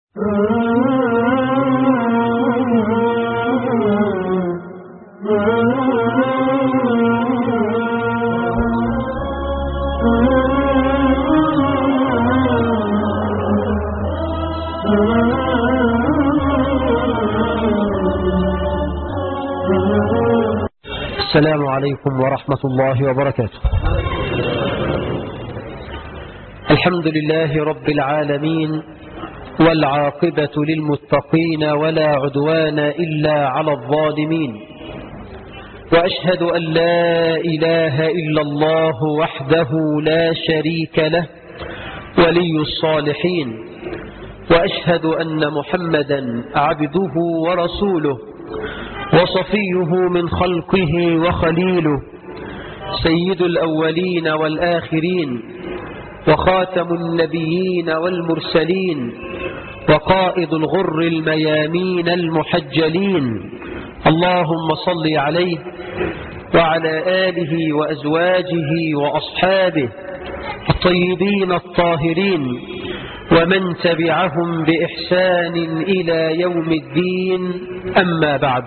السلام عليكم ورحمة الله وبركاته الحمد لله رب العالمين والعاقبة للمتقين ولا عدوان إلا على الظالمين وأشهد أن لا إله إلا الله وحده لا شريك له ولي الصالحين وأشهد أن محمدا عبده ورسوله وصفيه من خلقه وخليله سيد الأولين والآخرين وخاتم النبيين والمرسلين وقائد الغر الميامين المحجلين اللهم صل عليه وعلى آله وأزواجه وأصحابه الطيبين الطاهرين ومن تبعهم بإحسان إلى يوم الدين أما بعد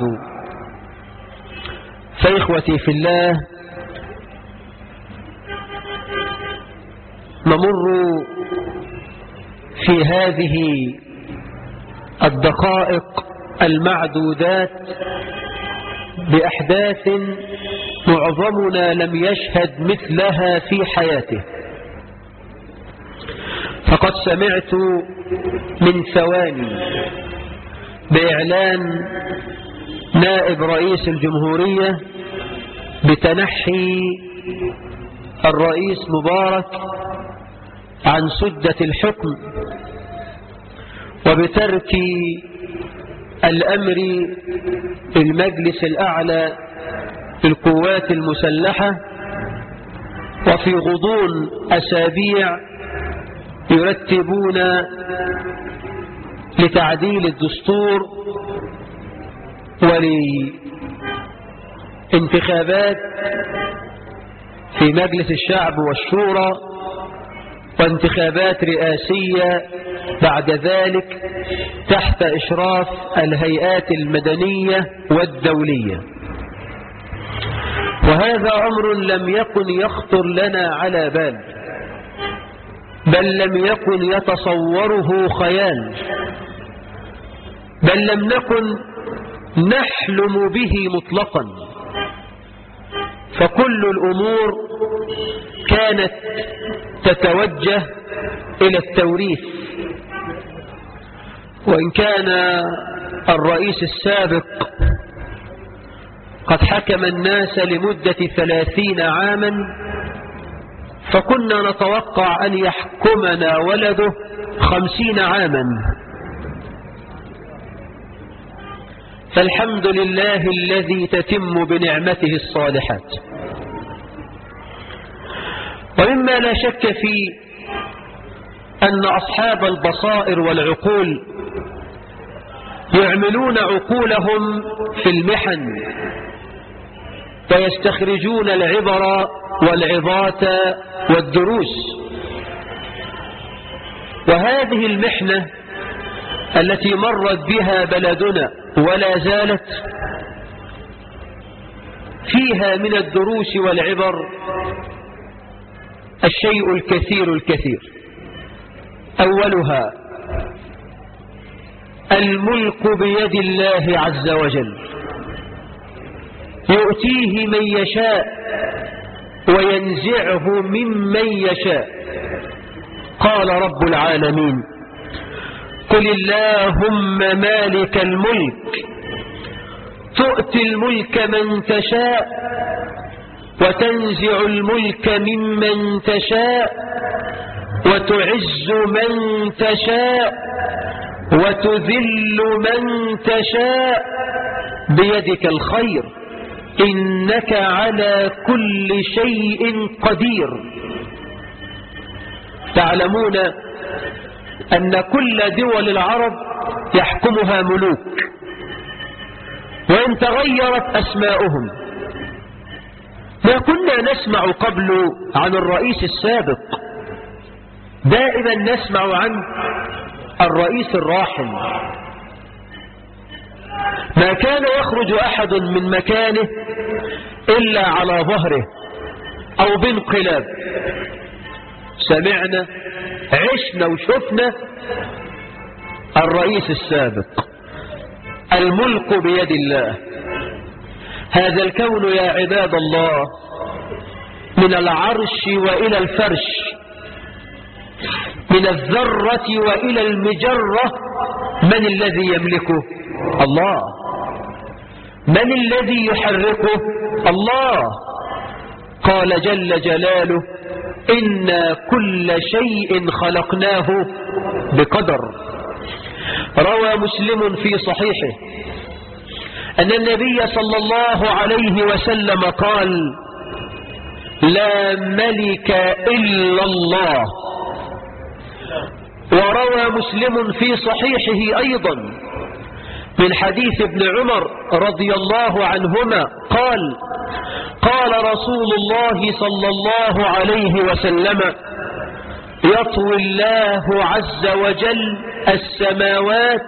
فإخوتي في الله نمر في هذه الدقائق المعدودات بأحداث معظمنا لم يشهد مثلها في حياته فقد سمعت من ثواني بإعلان نائب رئيس الجمهورية بتنحي الرئيس مبارك عن سدة الحكم وبترك الأمر المجلس الأعلى للقوات المسلحة وفي غضون أسابيع يرتبون لتعديل الدستور ولانتخابات في مجلس الشعب والشورى وانتخابات رئاسية بعد ذلك تحت إشراف الهيئات المدنية والدولية وهذا أمر لم يكن يخطر لنا على بال بل لم يكن يتصوره خيال بل لم نكن نحلم به مطلقا فكل الأمور كانت تتوجه إلى التوريث وإن كان الرئيس السابق قد حكم الناس لمدة ثلاثين عاما فكنا نتوقع أن يحكمنا ولده خمسين عاما فالحمد لله الذي تتم بنعمته الصالحات ومما لا شك في أن أصحاب البصائر والعقول يعملون عقولهم في المحن ويستخرجون العبر والعظات والدروس وهذه المحنة التي مرت بها بلدنا ولا زالت فيها من الدروس والعبر الشيء الكثير الكثير أولها الملك بيد الله عز وجل يؤتيه من يشاء وينزعه ممن يشاء قال رب العالمين قل اللهم مالك الملك تؤتي الملك من تشاء وتنزع الملك ممن تشاء وتعز من تشاء وتذل من تشاء بيدك الخير إنك على كل شيء قدير تعلمون أن كل دول العرب يحكمها ملوك وإن تغيرت أسماؤهم ما كنا نسمع قبل عن الرئيس السابق دائما نسمع عن الرئيس الراحل ما كان يخرج أحد من مكانه إلا على ظهره أو بانقلاب سمعنا عشنا وشفنا الرئيس السابق الملك بيد الله هذا الكون يا عباد الله من العرش وإلى الفرش من الذرة وإلى المجرة من الذي يملكه الله من الذي يحركه الله قال جل جلاله إنا كل شيء خلقناه بقدر روى مسلم في صحيحه أن النبي صلى الله عليه وسلم قال لا ملك إلا الله وروى مسلم في صحيحه أيضا من حديث ابن عمر رضي الله عنهما قال قال رسول الله صلى الله عليه وسلم يطوي الله عز وجل السماوات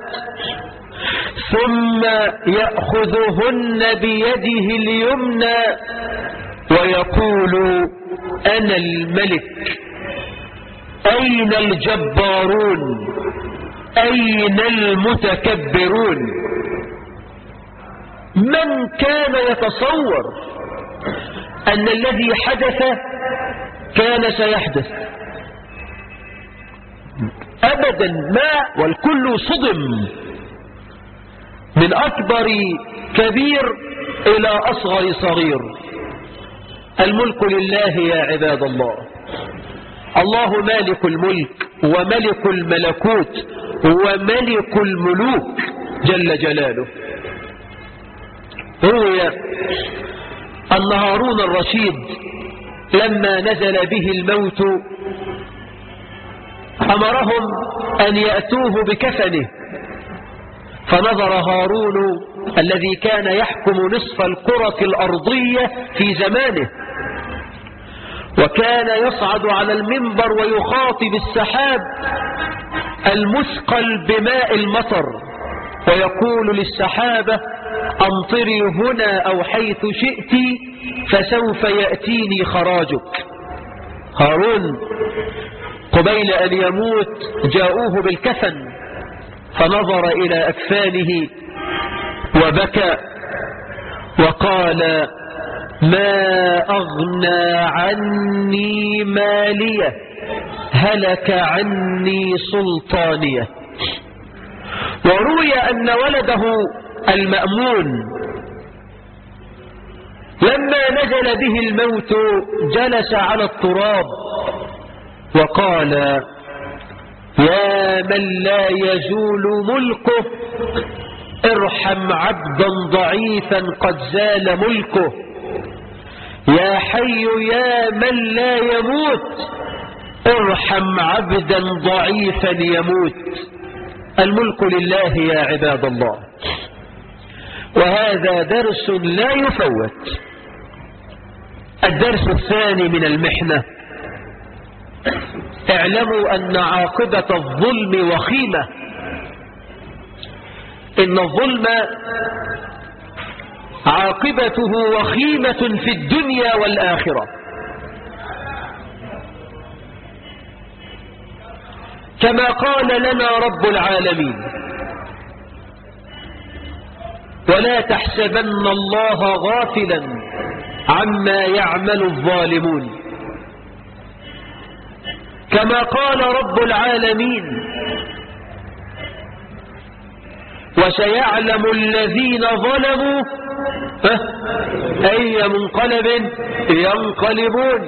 ثم يأخذهن بيده اليمنى ويقول أنا الملك أين الجبارون أين المتكبرون من كان يتصور أن الذي حدث كان سيحدث أبدا ما والكل صدم من أكبر كبير إلى أصغر صغير الملك لله يا عباد الله الله مالك الملك وملك الملكوت وملك الملوك جل جلاله روي أن هارون الرشيد لما نزل به الموت أمرهم أن يأتوه بكفنه فنظر هارون الذي كان يحكم نصف الكرة الأرضية في زمانه وكان يصعد على المنبر ويخاطب السحاب المثقل بماء المطر ويقول للسحابة أمطري هنا أو حيث شئت فسوف يأتيني خراجك هارون قبيل أن يموت جاءوه بالكفن فنظر إلى أكفانه وبكى وقال ما أغنى عني مالية هلك عني سلطانية وروي أن ولده المأمون لما نزل به الموت جلس على التراب وقال يا من لا يزول ملكه ارحم عبدا ضعيفا قد زال ملكه يا حي يا من لا يموت ارحم عبدا ضعيفا يموت الملك لله يا عباد الله وهذا درس لا يفوت الدرس الثاني من المحنة اعلموا أن عاقبة الظلم وخيمة إن الظلم عاقبته وخيمة في الدنيا والآخرة كما قال لنا رب العالمين ولا تحسبن الله غافلا عما يعمل الظالمون كما قال رب العالمين وسيعلم الذين ظلموا أي منقلب ينقلبون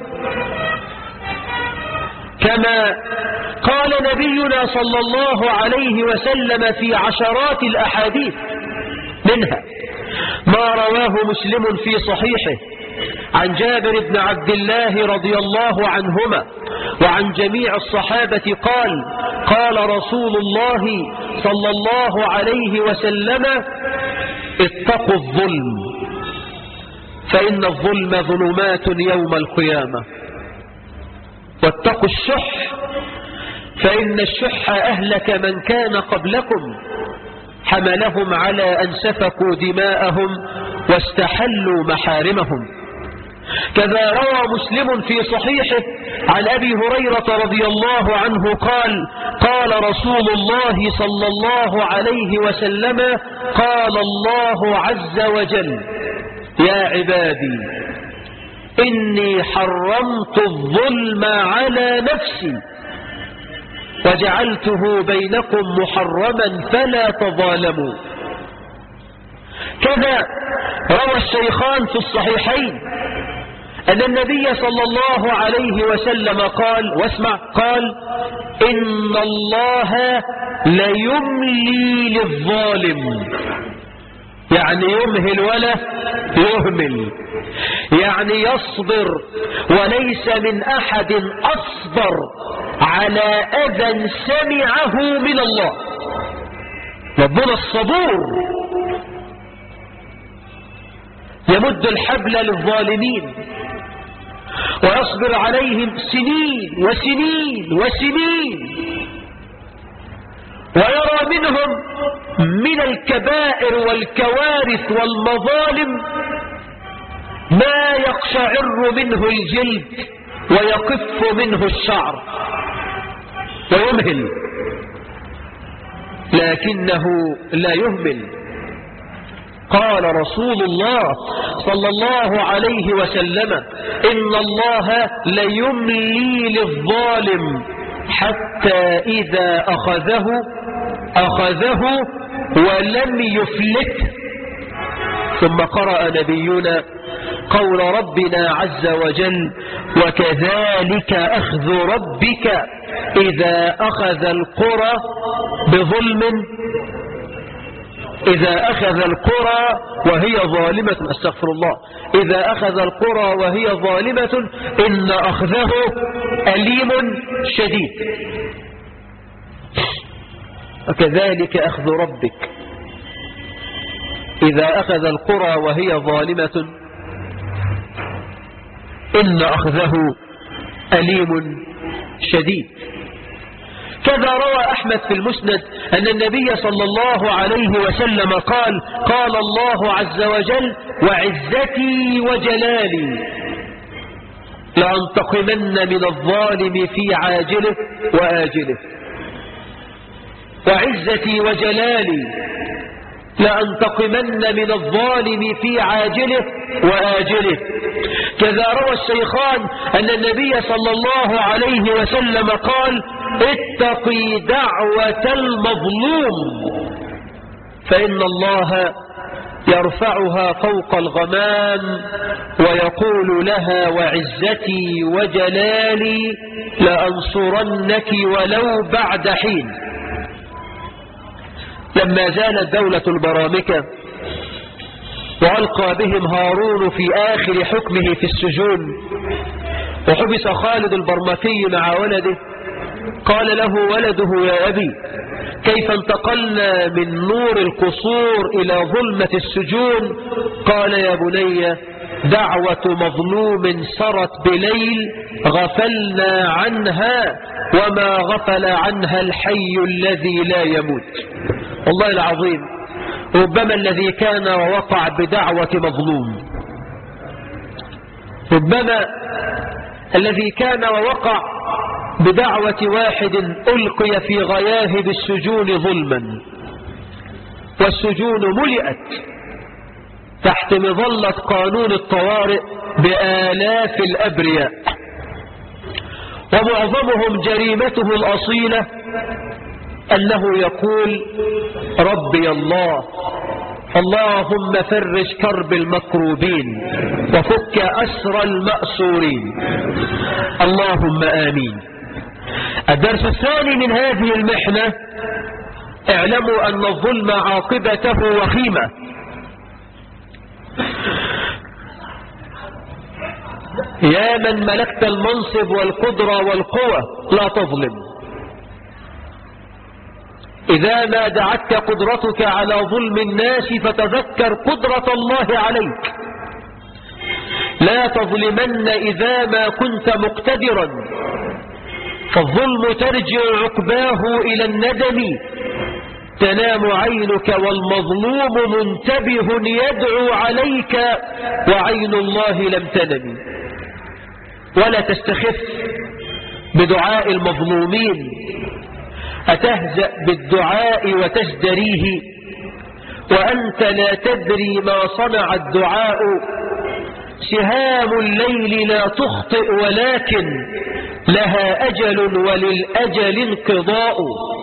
كما قال نبينا صلى الله عليه وسلم في عشرات الأحاديث منها ما رواه مسلم في صحيحه عن جابر بن عبد الله رضي الله عنهما وعن جميع الصحابة قال قال رسول الله صلى الله عليه وسلم اتقوا الظلم فإن الظلم ظلمات يوم القيامة واتقوا الشح فإن الشح أهلك من كان قبلكم حملهم على أن سفكوا دماءهم واستحلوا محارمهم كذا روى مسلم في صحيحه عن أبي هريرة رضي الله عنه قال قال رسول الله صلى الله عليه وسلم قال الله عز وجل يا عبادي إني حرمت الظلم على نفسي وجعلته بينكم محرما فلا تظالموا كذا روى الشيخان في الصحيحين أن النبي صلى الله عليه وسلم قال واسمع قال إن الله ليملي للظالم يعني يمهل ولا يهمل يعني يصبر وليس من أحد أصبر على أذى سمعه من الله ربنا الصبور يمد الحبل للظالمين ويصبر عليهم سنين وسنين وسنين ويرى منهم من الكبائر والكوارث والمظالم ما يقشعر منه الجلد ويقف منه الشعر ويمهل لكنه لا يهمل قال رسول الله صلى الله عليه وسلم إن الله ليملي للظالم حتى إذا أخذه أخذه ولم يفلته ثم قرأ نبينا قول ربنا عز وجل وكذلك أخذ ربك إذا أخذ القرى بظلم إذا أخذ القرى وهي ظالمة استغفر الله إذا أخذ القرى وهي ظالمة إن أخذه أليم شديد وكذلك أخذ ربك إذا أخذ القرى وهي ظالمة إن أخذه أليم شديد كذا روى أحمد في المسند أن النبي صلى الله عليه وسلم قال قال الله عز وجل وعزتي وجلالي لأنتقمن من الظالم في عاجله وآجله وعزتي وجلالي لأنتقمن من الظالم في عاجله وآجله كذا روى الشيخان أن النبي صلى الله عليه وسلم قال اتقي دعوة المظلوم فإن الله يرفعها فوق الغمام ويقول لها وعزتي وجلالي لأنصرنك ولو بعد حين لما زالت دولة البرامكة وألقى بهم هارون في آخر حكمه في السجون وحبس خالد البرمكي مع ولده قال له ولده يا أبي كيف انتقلنا من نور القصور إلى ظلمة السجون قال يا بني دعوة مظلوم سرت بليل غفلنا عنها وما غفل عنها الحي الذي لا يموت والله العظيم ربما الذي كان ووقع بدعوة مظلوم ربما الذي كان ووقع بدعوة واحد ألقي في غياهب السجون ظلما والسجون ملئت تحت مظلة قانون الطوارئ بآلاف الأبرياء ومعظمهم جريمته الأصيلة أنه يقول ربي الله اللهم فرج كرب المكروبين وفك أسر المأسورين اللهم آمين الدرس الثاني من هذه المحنة اعلموا أن الظلم عاقبته وخيمة يا من ملكت المنصب والقدرة والقوة لا تظلم إذا ما دعتك قدرتك على ظلم الناس فتذكر قدرة الله عليك لا تظلمن إذا ما كنت مقتدرا فالظلم ترجع عقباه إلى الندم تنام عينك والمظلوم منتبه يدعو عليك وعين الله لم تنم ولا تستخف بدعاء المظلومين أتهزأ بالدعاء وتزدريه وأنت لا تدري ما صنع الدعاء سهام الليل لا تخطئ ولكن لها أجل وللأجل انقضاء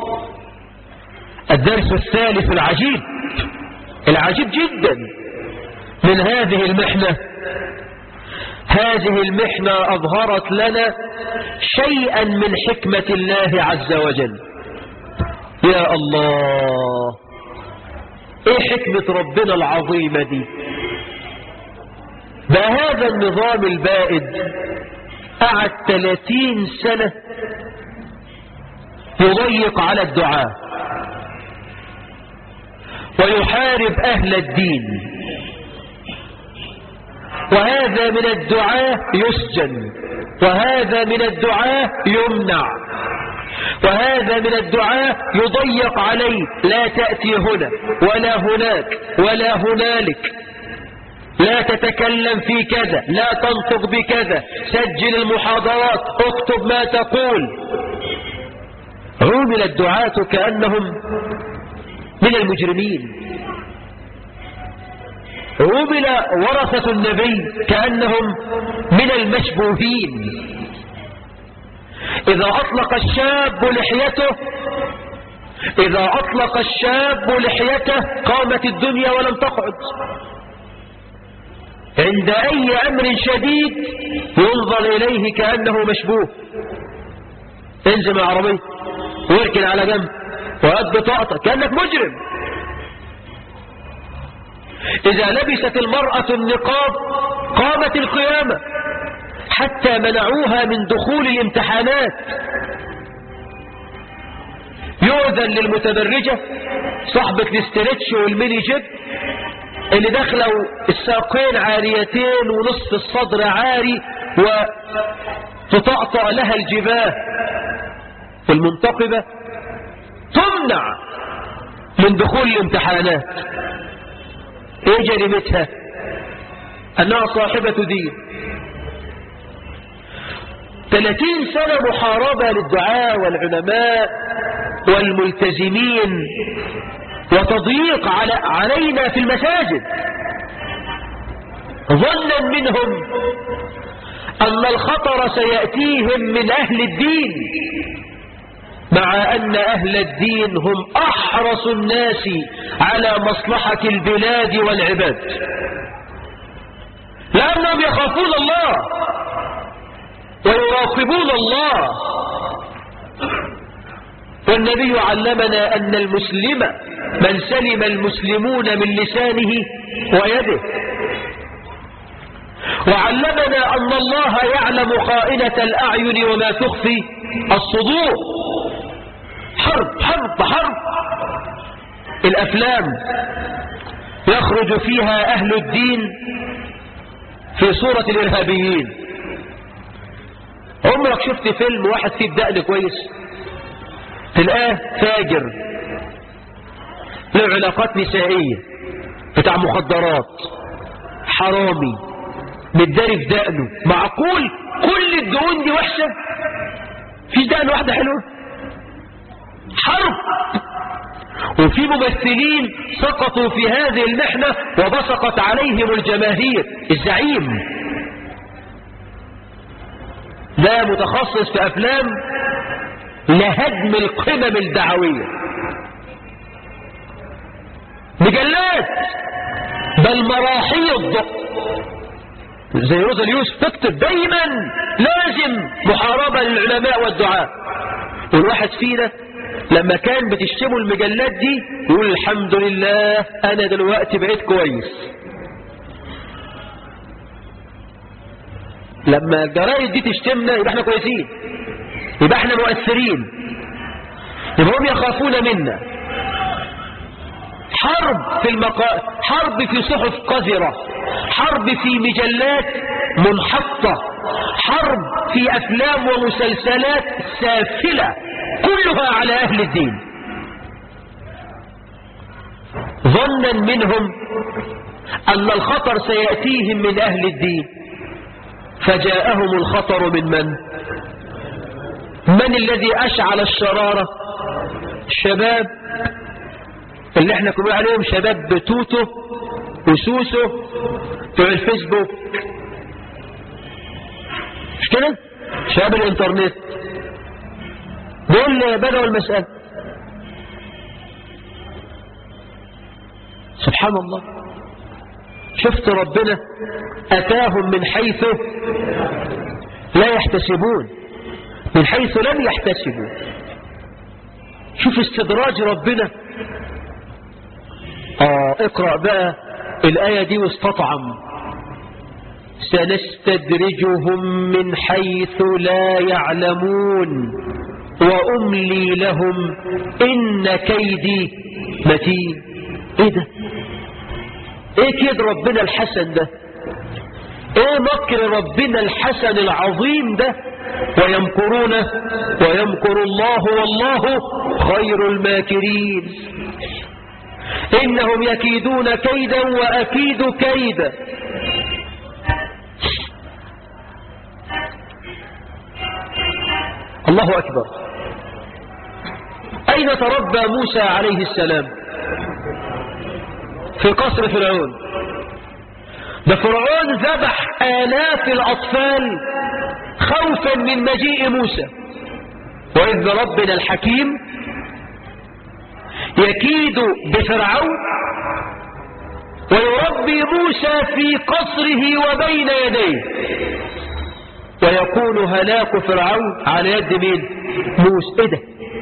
الدرس الثالث العجيب العجيب جدا من هذه المحنة هذه المحنة أظهرت لنا شيئا من حكمة الله عز وجل يا الله ايه حكمة ربنا العظيمة دي بهذا النظام البائد قعد 30 سنة يضيق على الدعاء ويحارب أهل الدين وهذا من الدعاء يسجن وهذا من الدعاء يمنع وهذا من الدعاء يضيق عليه لا تأتي هنا ولا هناك ولا هنالك لا تتكلم في كذا لا تنطق بكذا سجل المحاضرات اكتب ما تقول عومل الدعاة كأنهم من المجرمين عومل ورثة النبي كأنهم من المشبوهين إذا أطلق الشاب لحيته إذا أطلق الشاب لحيته قامت الدنيا ولم تقعد عند أي أمر شديد ينظر إليه كأنه مشبوه انزل من العربية واركن على جنب وهات بطاقتك كأنك مجرم إذا لبست المرأة النقاب قامت القيامة حتى منعوها من دخول الامتحانات يؤذن للمتبرجة صاحبة الاسترتش والميني جيب اللي داخله الساقين عاريتين ونصف الصدر عاري وتطأطأ لها الجباه المنتقبة تمنع من دخول الامتحانات ايه جريمتها انها صاحبة دين 30 سنة محاربة للدعاء والعلماء والملتزمين وتضييق على علينا في المساجد ظنا منهم أن الخطر سيأتيهم من أهل الدين مع أن أهل الدين هم أحرص الناس على مصلحة البلاد والعباد لأنهم يخافون الله ويراقبون الله والنبي علمنا أن المسلم من سلم المسلمون من لسانه ويده وعلمنا أن الله يعلم خائنة الأعين وما تخفي الصدور حرب حرب حرب الأفلام يخرج فيها أهل الدين في صورة الإرهابيين عمرك شفت فيلم واحد فيه بدقن كويس تلقاه فاجر له علاقات نسائية بتاع مخدرات حرامي متداري في دقنه معقول كل الدقون دي وحشة في دقن واحدة حلوة حرب وفي ممثلين سقطوا في هذه المحنة وبصقت عليهم الجماهير الزعيم ده متخصص في أفلام لهدم القمم الدعوية مجلات بل مراحيض زي روزا اليوسف تكتب دايما لازم محاربة للعلماء والدعاء والواحد فينا لما كان بتشتموا المجلات دي يقول الحمد لله انا دلوقتي بقيت كويس لما الجرائد دي تشتمنا يبقى احنا كويسين يبقى احنا مؤثرين يبقى هم يخافون منا حرب في المقا... حرب في صحف قذرة حرب في مجلات منحطة حرب في أفلام ومسلسلات سافلة كلها على أهل الدين ظنا منهم أن الخطر سيأتيهم من أهل الدين فجاءهم الخطر من من من الذي أشعل الشرارة الشباب اللي احنا كنا عليهم شباب بتوتو وسوسو بتوع الفيسبوك مش كده شباب الانترنت دول بدأوا المسألة سبحان الله شفت ربنا أتاهم من حيث لا يحتسبون من حيث لم يحتسبوا شوف استدراج ربنا آه اقرأ بقى الآية دي واستطعم سنستدرجهم من حيث لا يعلمون وأملي لهم إن كيدي متين ايه ده ايه كيد ربنا الحسن ده ايه مكر ربنا الحسن العظيم ده ويمكرون ويمكر الله والله خير الماكرين إنهم يكيدون كيدا وأكيد كيدا الله أكبر أين تربى موسى عليه السلام في قصر فرعون ده فرعون ذبح آلاف الأطفال خوفا من مجيء موسى وإذ ربنا الحكيم يكيد بفرعون ويربي موسى في قصره وبين يديه ويكون هلاك فرعون على يد مين موسى ايه ده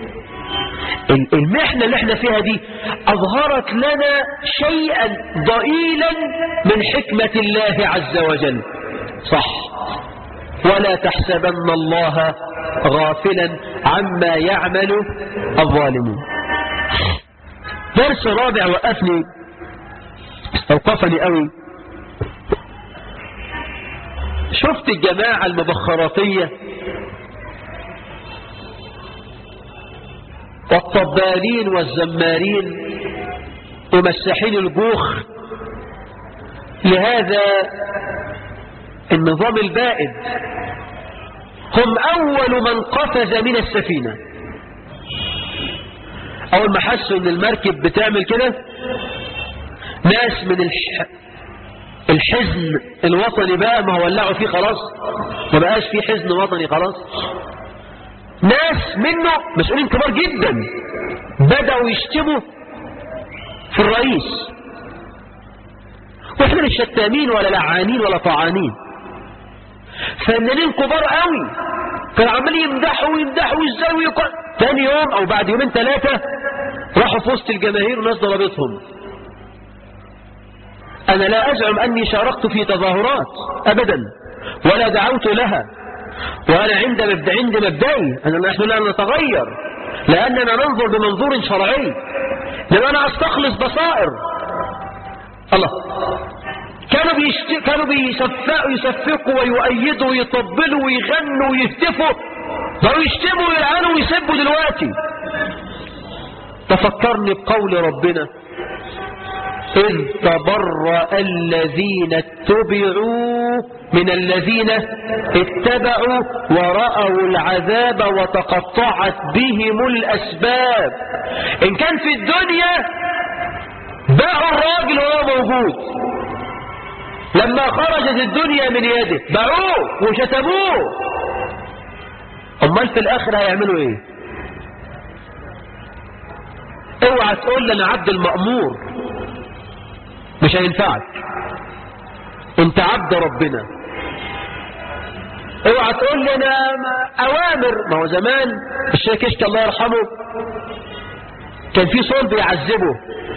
المحنة اللي احنا فيها دي أظهرت لنا شيئا ضئيلا من حكمة الله عز وجل صح ولا تحسبن الله غافلا عما يعمل الظالمون درس رابع وقفني استوقفني قوي شفت الجماعة المبخراتية والطبالين والزمارين ومساحين الجوخ لهذا النظام البائد هم أول من قفز من السفينة أول ما حسوا إن المركب بتعمل كده ناس من الح... الحزن الوطني بقى ما ولعوا فيه خلاص ما بقاش فيه حزن وطني خلاص ناس منه مسؤولين كبار جدا بدأوا يشتموا في الرئيس واحنا مش شتامين ولا لعانين ولا طعانين فنانين كبار قوي كانوا عمالين يمدحوا ويمدحوا ازاي ويقول تاني يوم او بعد يومين ثلاثة راحوا في وسط الجماهير وناس ضربتهم انا لا ازعم اني شاركت في تظاهرات ابدا ولا دعوت لها وانا عند مبدأ عند مبدئي أن نحن لا نتغير لاننا ننظر بمنظور شرعي لان انا استخلص بصائر الله كانوا بيشت... كانوا بيصفقوا يصفقوا ويؤيدوا ويطبلوا ويغنوا ويهتفوا بقوا يشتموا ويلعنوا ويسبوا دلوقتي تفكرني بقول ربنا إذ تبرأ الذين اتبعوا من الذين اتبعوا ورأوا العذاب وتقطعت بهم الأسباب إن كان في الدنيا باعوا الراجل وهو موجود لما خرجت الدنيا من يده باعوه وشتموه امال في الاخر هيعملوا ايه اوعى تقول لي انا عبد المأمور مش هينفعك انت عبد ربنا اوعى تقول لي انا اوامر ما هو زمان الشيخ كشك الله يرحمه كان في صول بيعذبه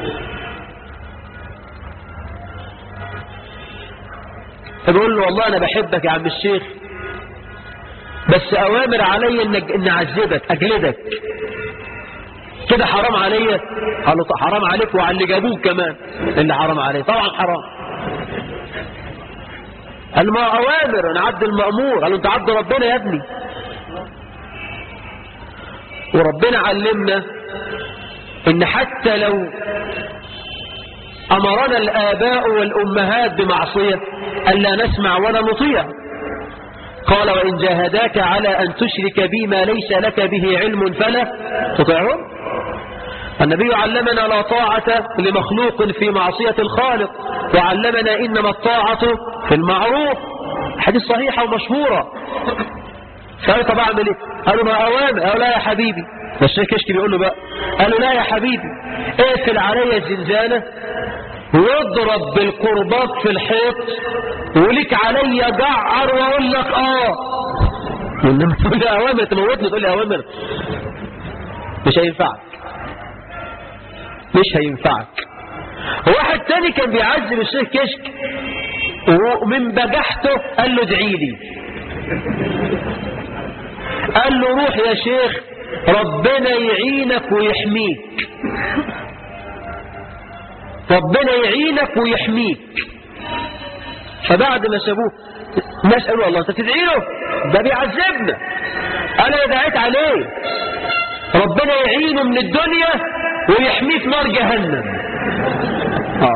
فبيقول له والله انا بحبك يا عم الشيخ بس اوامر علي انك ان اعذبك اجلدك كده حرام عليا قال له حرام عليك وعلى اللي جابوك كمان اللي حرام عليه طبعا حرام قال ما أوامر أنا عبد المأمور قال له أنت عبد ربنا يا ابني وربنا علمنا إن حتى لو أمرنا الآباء والأمهات بمعصية ألا نسمع ولا نطيع قال وإن جاهداك على أن تشرك بي ما ليس لك به علم فلا تطيعهم النبي علمنا لا طاعة لمخلوق في معصية الخالق وعلمنا إنما الطاعة في المعروف حديث صحيحة ومشهورة فقال طب أعمل إيه قالوا ما أوامر قالوا لا يا حبيبي الشيخ كشكي بيقول له بقى قالوا لا يا حبيبي اقفل عليا الزنزانة واضرب بالقربات في الحيط وليك عليا جعر واقول لك اه انما تقول لي اوامر تموتني تقول لي اوامر مش هينفعك مش هينفعك واحد تاني كان بيعذب الشيخ كشك ومن بجحته قال له ادعي لي قال له روح يا شيخ ربنا يعينك ويحميك ربنا يعينك ويحميك فبعد ما سابوه الناس قالوا الله انت تدعي له ده بيعذبنا انا دعيت عليه ربنا يعينه من الدنيا ويحميه في نار جهنم اه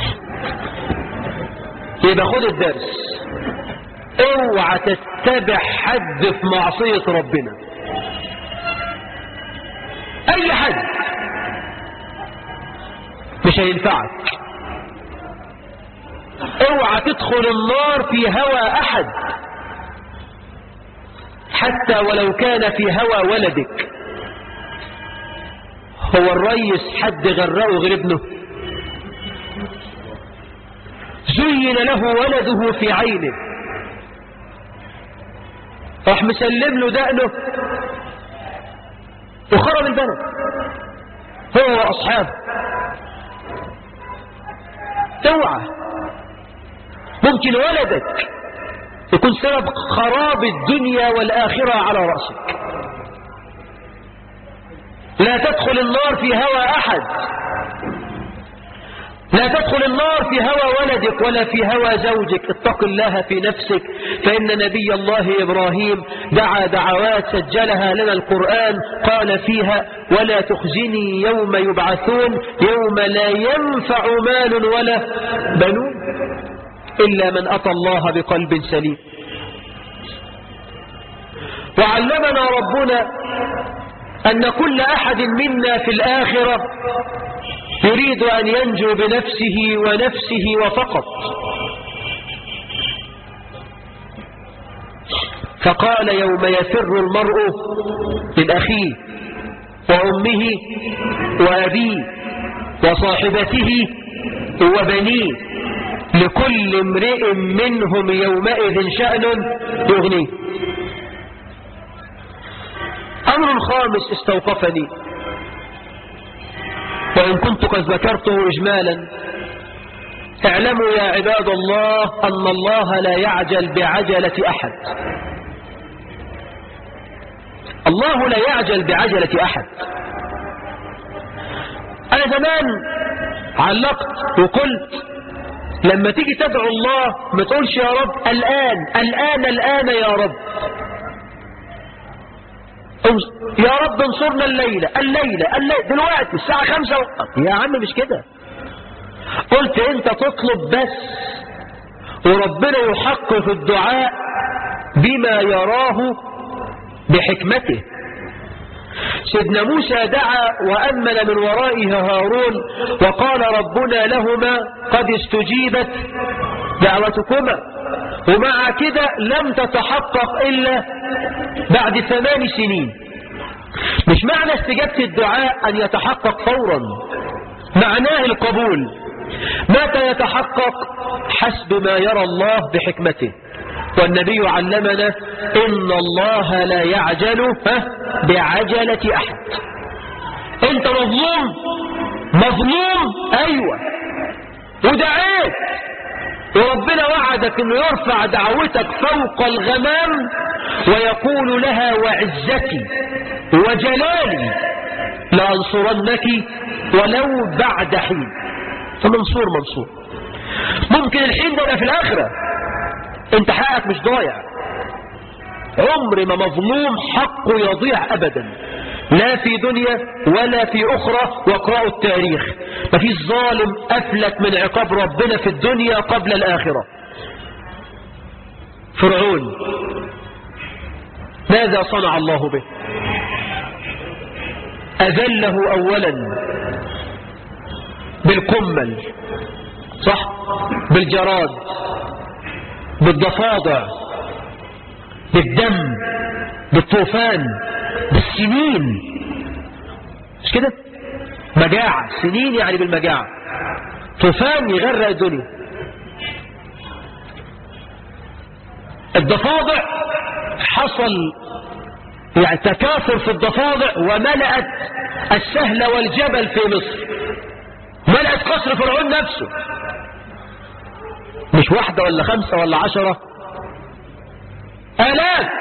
يبقى خد الدرس اوعى تتبع حد في معصية ربنا اي حد مش هينفعك اوعى تدخل النار في هوى احد حتى ولو كان في هوى ولدك هو الريس حد غرقه غير ابنه زين له ولده في عينه راح مسلم له دقنه وخرب البلد هو واصحابه اوعى ممكن ولدك يكون سبب خراب الدنيا والآخرة على رأسك لا تدخل النار في هوى أحد لا تدخل النار في هوى ولدك ولا في هوى زوجك اتق الله في نفسك فإن نبي الله إبراهيم دعا دعوات سجلها لنا القرآن قال فيها ولا تخزني يوم يبعثون يوم لا ينفع مال ولا بنون إلا من أتى الله بقلب سليم وعلمنا ربنا أن كل أحد منا في الآخرة يريد أن ينجو بنفسه ونفسه وفقط فقال يوم يفر المرء من أخيه وأمه وأبيه وصاحبته وبنيه لكل امرئ منهم يومئذ شأن يغنيه أمر خامس استوقفني وإن كنت قد ذكرته إجمالا اعلموا يا عباد الله أن الله لا يعجل بعجلة أحد الله لا يعجل بعجلة أحد أنا زمان علقت وقلت لما تيجي تدعو الله ما تقولش يا رب الآن الآن الآن يا رب يا رب انصرنا الليلة الليلة الليلة دلوقتي الساعة خمسة و... يا عم مش كده قلت انت تطلب بس وربنا يحقق الدعاء بما يراه بحكمته سيدنا موسى دعا وأمن من ورائها هارون وقال ربنا لهما قد استجيبت دعوتكما ومع كده لم تتحقق إلا بعد ثمان سنين مش معنى استجابة الدعاء أن يتحقق فورا معناه القبول متى يتحقق حسب ما يرى الله بحكمته والنبي علمنا إن الله لا يعجل بعجلة أحد أنت مظلوم مظلوم أيوة ودعيت وربنا وعدك أنه يرفع دعوتك فوق الغمام ويقول لها وعزتي وجلالي لأنصرنك ولو بعد حين فمنصور منصور ممكن الحين ده في الآخرة انت حقك مش ضايع عمر ما مظلوم حقه يضيع ابدا لا في دنيا ولا في اخرى واقرأوا التاريخ ما فيش ظالم افلت من عقاب ربنا في الدنيا قبل الاخرة فرعون ماذا صنع الله به أذله أولا بالقمل صح بالجراد بالضفادع بالدم بالطوفان بالسنين مش كده مجاعة سنين يعني بالمجاعة طوفان يغرق الدنيا الضفادع حصل يعني تكاثر في الضفادع وملأت السهل والجبل في مصر ملأت قصر فرعون نفسه مش واحدة ولا خمسة ولا عشرة آلاف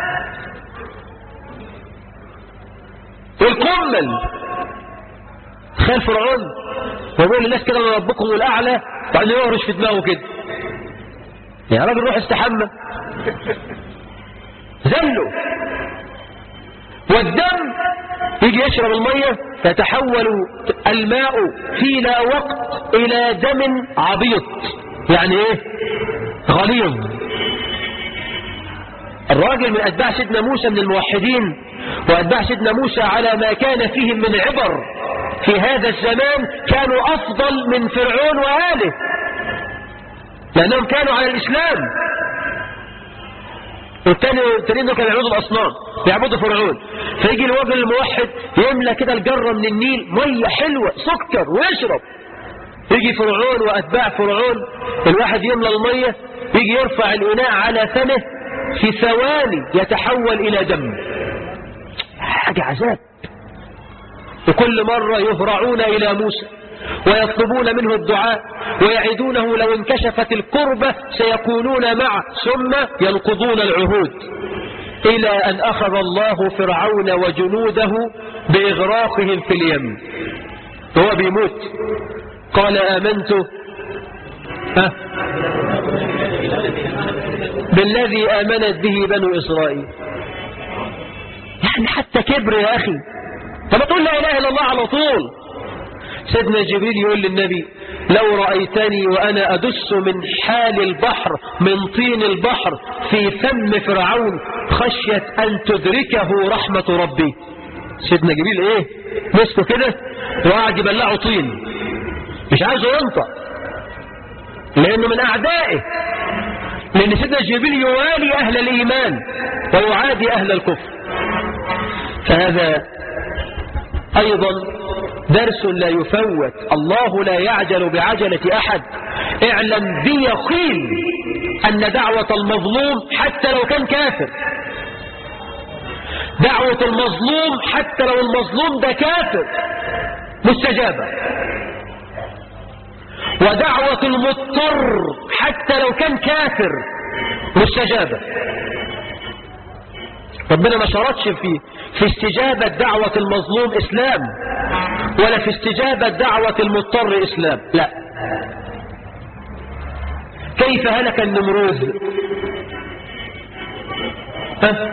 والقمل خال فرعون ويقول للناس كده من ربكم الأعلى بعدين يهرش في دماغه كده يا راجل روح استحمى زله والدم يجي يشرب المية يتحول الماء في لا وقت إلى دم عبيط يعني ايه غليظ الراجل من أتباع سيدنا موسى من الموحدين وأتباع سيدنا موسى على ما كان فيهم من عبر في هذا الزمان كانوا أفضل من فرعون وآله لأنهم كانوا على الإسلام والتاني التانيين دول كانوا يعبدوا الأصنام يعبدوا فرعون فيجي الراجل الموحد يملى كده الجرة من النيل مية حلوة سكر ويشرب يجي فرعون وأتباع فرعون الواحد يملى المية يجي يرفع الإناء على فمه في ثواني يتحول إلى دم حاجة عذاب وكل مرة يهرعون إلى موسى ويطلبون منه الدعاء ويعدونه لو انكشفت الكربة سيكونون معه ثم ينقضون العهود إلى أن أخذ الله فرعون وجنوده بإغراقهم في اليم هو بيموت قال آمنت ها بالذي آمنت به بنو إسرائيل يعني حتى كبر يا أخي طب تقول لا إله إلا الله على طول سيدنا جبريل يقول للنبي لو رأيتني وأنا أدس من حال البحر من طين البحر في فم فرعون خشية أن تدركه رحمة ربي سيدنا جبريل ايه مسكه كده وقعد يبلعه طين مش عايزه ينطق لأنه من أعدائه لأن سيدنا جبريل يوالي أهل الإيمان ويعادي أهل الكفر فهذا أيضا درس لا يفوت الله لا يعجل بعجلة أحد اعلم بيقين أن دعوة المظلوم حتى لو كان كافر دعوة المظلوم حتى لو المظلوم ده كافر مستجابة ودعوة المضطر حتى لو كان كافر مستجابة ربنا ما شرطش في في استجابة دعوة المظلوم إسلام ولا في استجابة دعوة المضطر إسلام لا كيف هلك النمروذ ها؟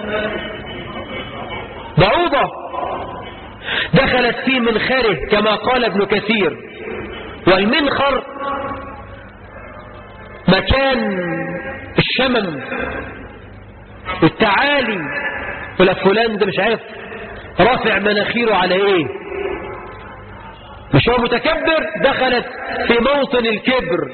بعوضة دخلت في منخره كما قال ابن كثير والمنخر مكان الشمم التعالي ولا فلان ده مش عارف رافع مناخيره على ايه مش هو متكبر دخلت في موطن الكبر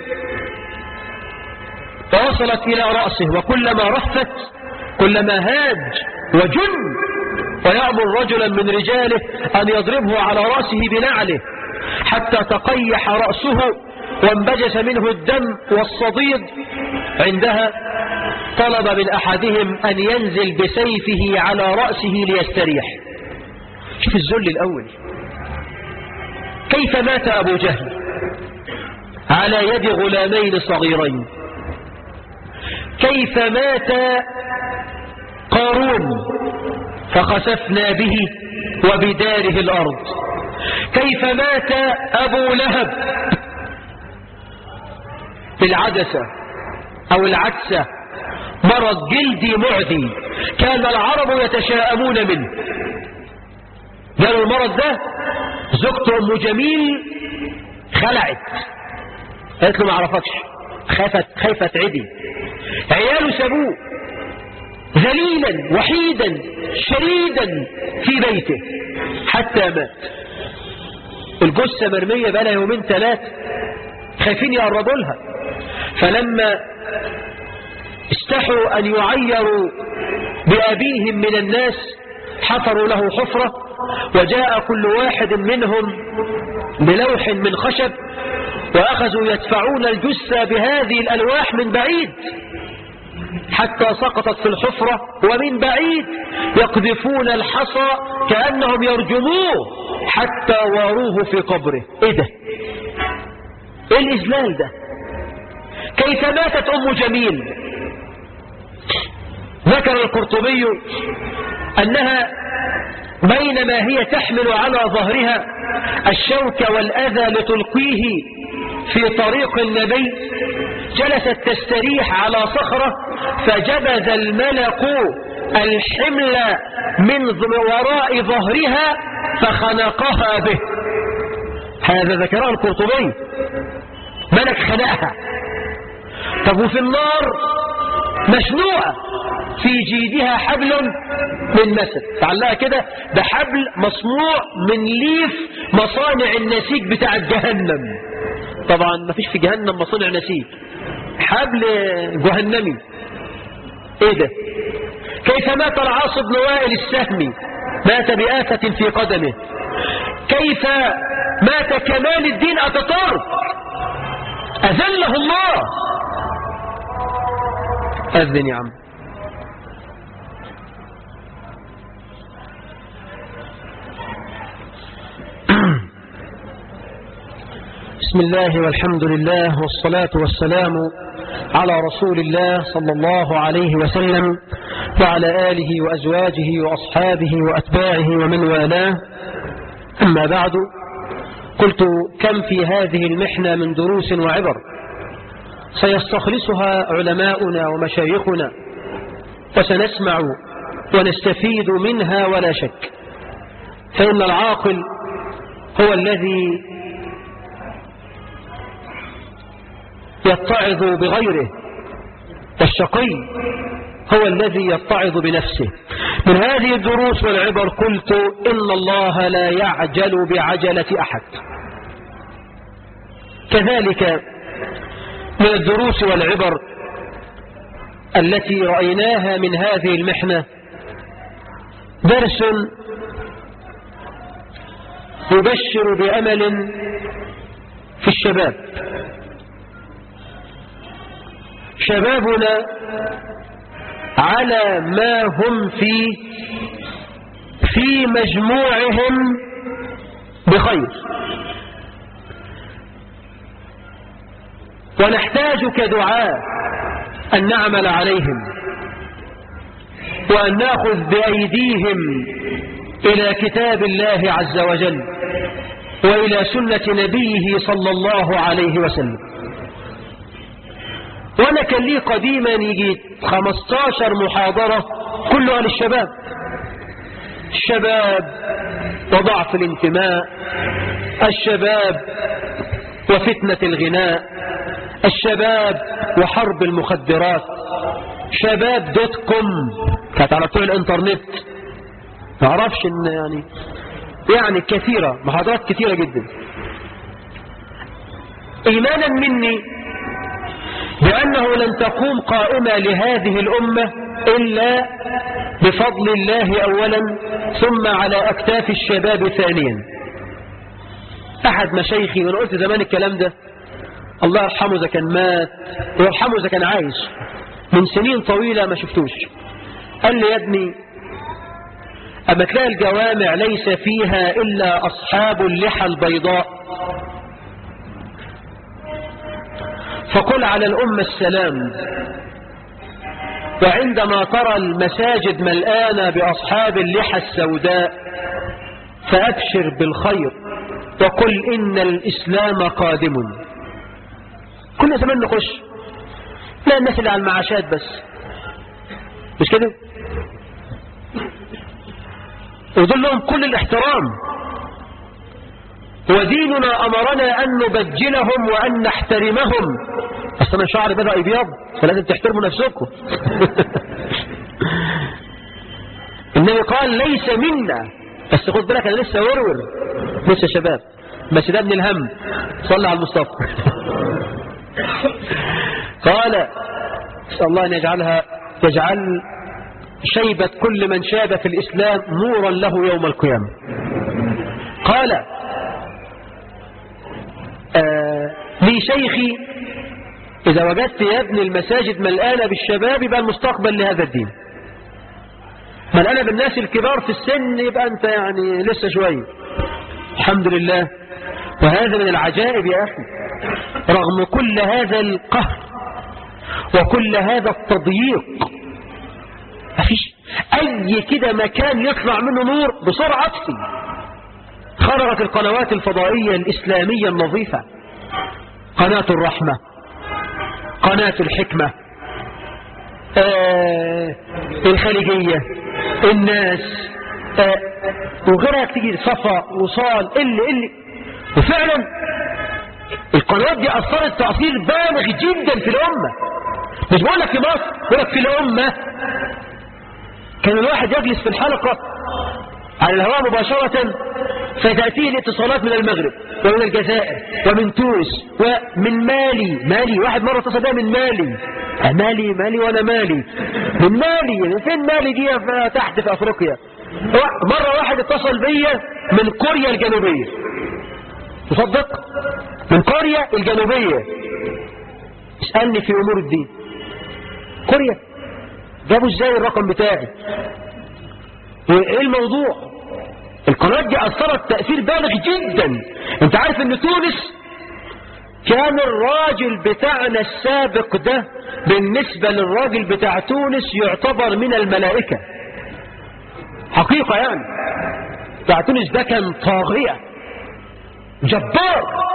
فوصلت الى رأسه وكلما رفت كلما هاج وجن ويأمر رجلا من رجاله أن يضربه على رأسه بنعله حتى تقيح رأسه وانبجس منه الدم والصديد عندها طلب من أحدهم أن ينزل بسيفه على رأسه ليستريح شوف الذل الأول كيف مات أبو جهل على يد غلامين صغيرين كيف مات قارون فخسفنا به وبداره الأرض كيف مات أبو لهب في العدسة أو العدسة مرض جلدي معدي كان العرب يتشاءمون منه قالوا المرض ده زوجته ام جميل خلعت قالت له ما اعرفكش خافت خايفه عدي عياله سابوه ذليلا وحيدا شريدا في بيته حتى مات الجثة مرمية بقى لها يومين ثلاثة خايفين يقربوا لها فلما استحوا أن يعيروا بأبيهم من الناس حفروا له حفرة وجاء كل واحد منهم بلوح من خشب وأخذوا يدفعون الجثة بهذه الألواح من بعيد حتى سقطت في الحفرة ومن بعيد يقذفون الحصى كأنهم يرجموه حتى واروه في قبره ايه ده ايه الإذلال ده كيف ماتت أم جميل ذكر القرطبي أنها بينما هي تحمل على ظهرها الشوك والأذى لتلقيه في طريق النبي جلست تستريح على صخرة فجبذ الملك الحمل من وراء ظهرها فخنقها به هذا ذكرها القرطبي ملك خنقها طب وفي النار مشنوعة في جيدها حبل من مسد تعلقها كده ده حبل مصنوع من ليف مصانع النسيج بتاع جهنم طبعا ما فيش في جهنم مصانع نسيج حبل جهنمي ايه ده كيف مات العاص بن وائل السهمي مات بآفة في قدمه كيف مات كمال الدين أتطرف أذله الله أذن يا عم بسم الله والحمد لله والصلاة والسلام على رسول الله صلى الله عليه وسلم وعلى آله وأزواجه وأصحابه وأتباعه ومن والاه أما بعد قلت كم في هذه المحنة من دروس وعبر سيستخلصها علماؤنا ومشايخنا وسنسمع ونستفيد منها ولا شك فإن العاقل هو الذي يتعظ بغيره والشقي هو الذي يتعظ بنفسه من هذه الدروس والعبر قلت إن الله لا يعجل بعجلة أحد كذلك من الدروس والعبر التي رأيناها من هذه المحنة درس يبشر بأمل في الشباب شبابنا على ما هم فيه في مجموعهم بخير ونحتاج كدعاء أن نعمل عليهم وأن نأخذ بأيديهم إلى كتاب الله عز وجل وإلى سنة نبيه صلى الله عليه وسلم وانا كان لي قديما يجي 15 محاضرة كلها للشباب الشباب وضعف الانتماء الشباب وفتنة الغناء الشباب وحرب المخدرات شباب دوت كوم كانت على طول الانترنت ما اعرفش ان يعني يعني كثيرة محاضرات كثيرة جدا ايمانا مني بأنه لن تقوم قائمة لهذه الأمة إلا بفضل الله أولا ثم على أكتاف الشباب ثانيا أحد مشايخي وأنا قلت زمان الكلام ده الله يرحمه إذا كان مات ويرحمه إذا كان عايش من سنين طويلة ما شفتوش قال لي يا ابني أما تلاقي الجوامع ليس فيها إلا أصحاب اللحى البيضاء فقل على الأمة السلام وعندما ترى المساجد ملآنة بأصحاب اللحى السوداء فأبشر بالخير وقل إن الإسلام قادم كنا زمان نخش لا الناس اللي على المعاشات بس مش كده ودول لهم كل الاحترام وديننا أمرنا أن نبجلهم وأن نحترمهم أصلا شعري بدأ يبيض فلازم تحترموا نفسكم النبي قال ليس منا بس خد بالك أنا لسه ورور لسه شباب بس ده ابن الهم صلى على المصطفى قال اسال الله أن يجعلها يجعل شيبة كل من شاب في الإسلام نورا له يوم القيامة قال آه لي شيخي إذا وجدت يا ابن المساجد ملآنة بالشباب يبقى المستقبل لهذا الدين ملآنة بالناس الكبار في السن يبقى أنت يعني لسه شوية الحمد لله وهذا من العجائب يا أخي رغم كل هذا القهر وكل هذا التضييق مفيش أي كده مكان يطلع منه نور بسرعة أطفي خرجت القنوات الفضائية الإسلامية النظيفة قناة الرحمة قناة الحكمة آه الخليجية الناس آه وغيرها كتير صفا وصال اللي اللي وفعلا القنوات دي أثرت تأثير بالغ جدا في الأمة مش بقول لك في مصر بقول لك في الأمة كان الواحد يجلس في الحلقة على الهواء مباشرة فتأتيه الاتصالات من المغرب ومن الجزائر ومن تونس ومن مالي مالي واحد مرة اتصل بها من مالي مالي مالي وانا مالي من مالي يعني فين مالي دي تحت في افريقيا مرة واحد اتصل بيا من كوريا الجنوبية تصدق من كوريا الجنوبية اسألني في امور الدين كوريا جابوا ازاي الرقم بتاعي وايه الموضوع القناة دي أثرت تأثير بالغ جدا انت عارف ان تونس كان الراجل بتاعنا السابق ده بالنسبة للراجل بتاع تونس يعتبر من الملائكة حقيقة يعني بتاع تونس ده كان طاغية جبار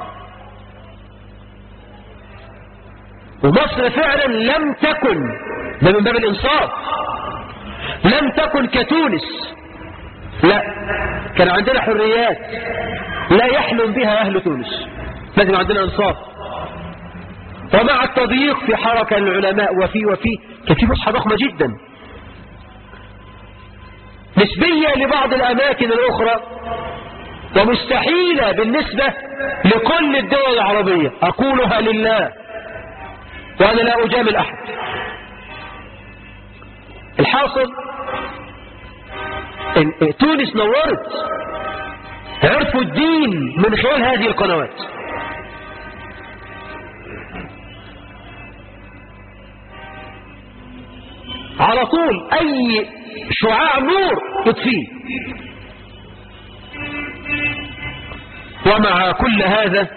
ومصر فعلا لم تكن ده من باب الإنصاف لم تكن كتونس لا كان عندنا حريات لا يحلم بها أهل تونس لازم عندنا انصاف ومع التضييق في حركة العلماء وفي وفي كان في فسحة ضخمة جدا نسبية لبعض الأماكن الأخرى ومستحيلة بالنسبة لكل الدول العربية أقولها لله وأنا لا أجامل أحد الحاصل تونس نورت عرفوا الدين من خلال هذه القنوات على طول اي شعاع نور يطفيه ومع كل هذا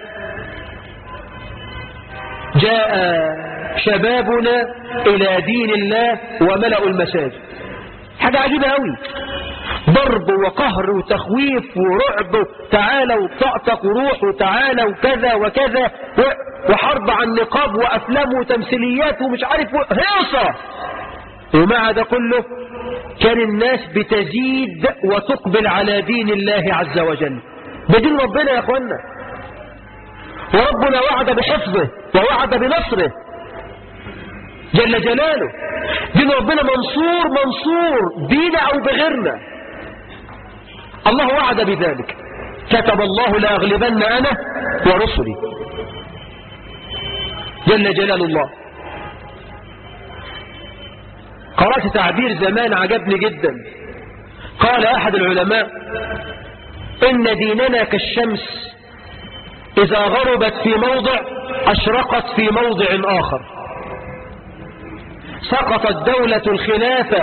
جاء شبابنا الى دين الله وملأوا المساجد حاجة عجيبة قوي ضرب وقهر وتخويف ورعب تعالوا طقطق وروح وتعالوا كذا وكذا وحرب عن نقاب وأفلام وتمثيليات ومش عارف هيصة ومع ده كله كان الناس بتزيد وتقبل على دين الله عز وجل بدين ربنا يا اخوانا وربنا وعد بحفظه ووعد بنصره جل جلاله دين ربنا منصور منصور بينا او بغيرنا الله وعد بذلك كتب الله لأغلبن أنا ورسلي جل جلال الله قرأت تعبير زمان عجبني جدا قال أحد العلماء إن ديننا كالشمس إذا غربت في موضع أشرقت في موضع آخر سقطت دولة الخلافة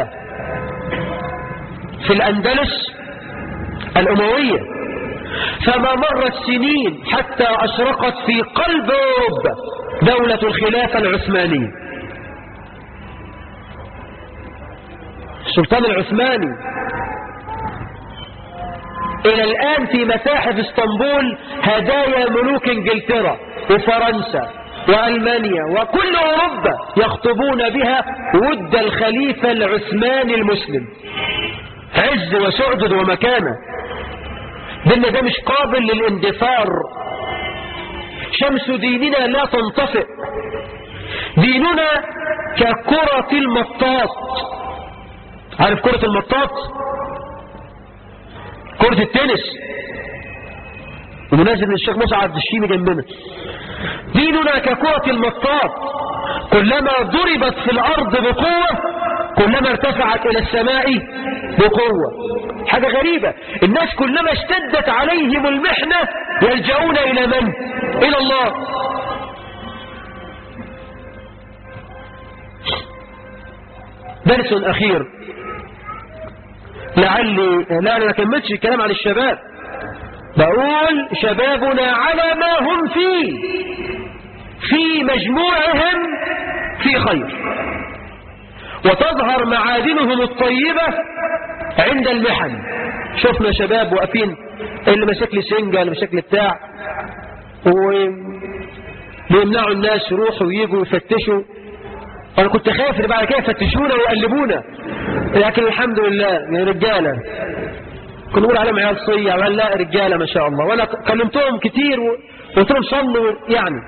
في الأندلس الأموية فما مرت سنين حتى أشرقت في قلب أوروبا دولة الخلافة العثمانية السلطان العثماني إلى الآن في متاحف اسطنبول هدايا ملوك انجلترا وفرنسا وألمانيا وكل أوروبا يخطبون بها ود الخليفة العثماني المسلم عز وسعدد ومكانة ديننا ده مش قابل للاندثار شمس ديننا لا تنطفئ ديننا ككرة المطاط عارف كرة المطاط كرة التنس ومناسب الشيخ مسعد الشيمي جنبنا ديننا ككرة المطاط كلما ضربت في الأرض بقوة كلما ارتفعت إلى السماء بقوة حاجة غريبة الناس كلما اشتدت عليهم المحنة يلجؤون إلى من؟ إلى الله درس أخير لعلي لا أنا ما كملتش الكلام عن الشباب بقول شبابنا على ما هم فيه في مجموعهم في خير وتظهر معادنهم الطيبة عند المحن شفنا شباب واقفين اللي مسك لي سنجة اللي مسك لي بتاع ويمنعوا الناس يروحوا ويجوا ويفتشوا انا كنت خايف ان بعد كده يفتشونا ويقلبونا لكن الحمد لله يا رجاله كنا نقول عليهم عيال صية قال لا رجاله ما شاء الله وانا كلمتهم كتير وقلت لهم صلوا يعني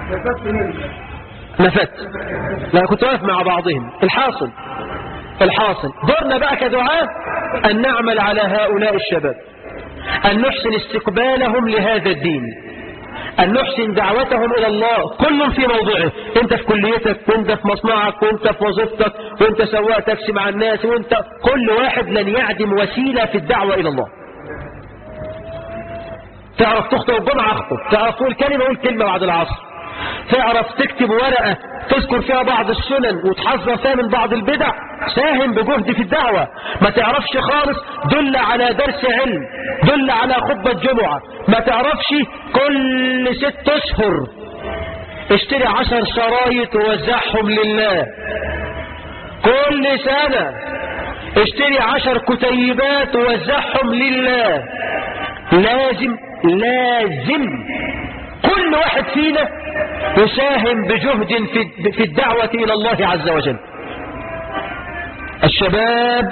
نفت لا كنت واقف مع بعضهم الحاصل الحاصل دورنا بقى كدعاء أن نعمل على هؤلاء الشباب أن نحسن استقبالهم لهذا الدين أن نحسن دعوتهم إلى الله كل في موضعه أنت في كليتك وأنت في مصنعك وأنت في وظيفتك وأنت سواق تاكسي مع الناس وأنت كل واحد لن يعدم وسيلة في الدعوة إلى الله تعرف تخطئ الجمعة أخطئ تعرف تقول كلمة قول كلمة بعد العصر تعرف تكتب ورقة تذكر فيها بعض السنن وتحذر فيها من بعض البدع ساهم بجهد في الدعوة ما تعرفش خالص دل على درس علم دل على خطبة جمعة ما تعرفش كل ست اشهر اشتري عشر شرايط ووزعهم لله كل سنة اشتري عشر كتيبات ووزعهم لله لازم لازم كل واحد فينا يساهم بجهد في الدعوة إلى الله عز وجل الشباب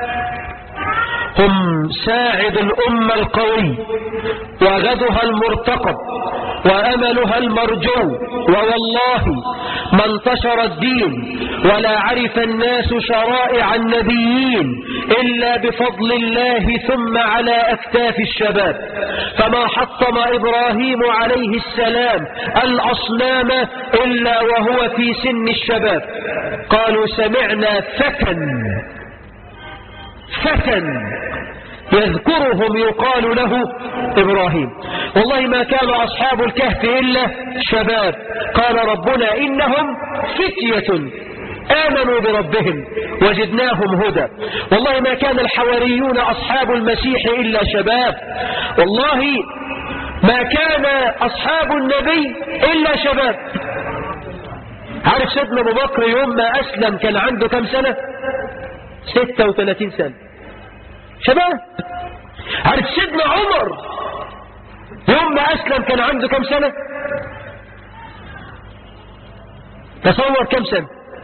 هم ساعد الأمة القوي وغدها المرتقب وأملها المرجو ووالله ما انتشر الدين ولا عرف الناس شرائع النبيين إلا بفضل الله ثم على أكتاف الشباب فما حطم إبراهيم عليه السلام الأصنام إلا وهو في سن الشباب قالوا سمعنا فتى فتى يذكرهم يقال له إبراهيم والله ما كان أصحاب الكهف إلا شباب قال ربنا إنهم فتية آمنوا بربهم وزدناهم هدى والله ما كان الحواريون أصحاب المسيح إلا شباب والله ما كان أصحاب النبي إلا شباب عارف سيدنا أبو بكر يوم ما أسلم كان عنده كم سنة 36 سنة شباب عارف سيدنا عمر يوم ما أسلم كان عنده كم سنة تصور كم سنة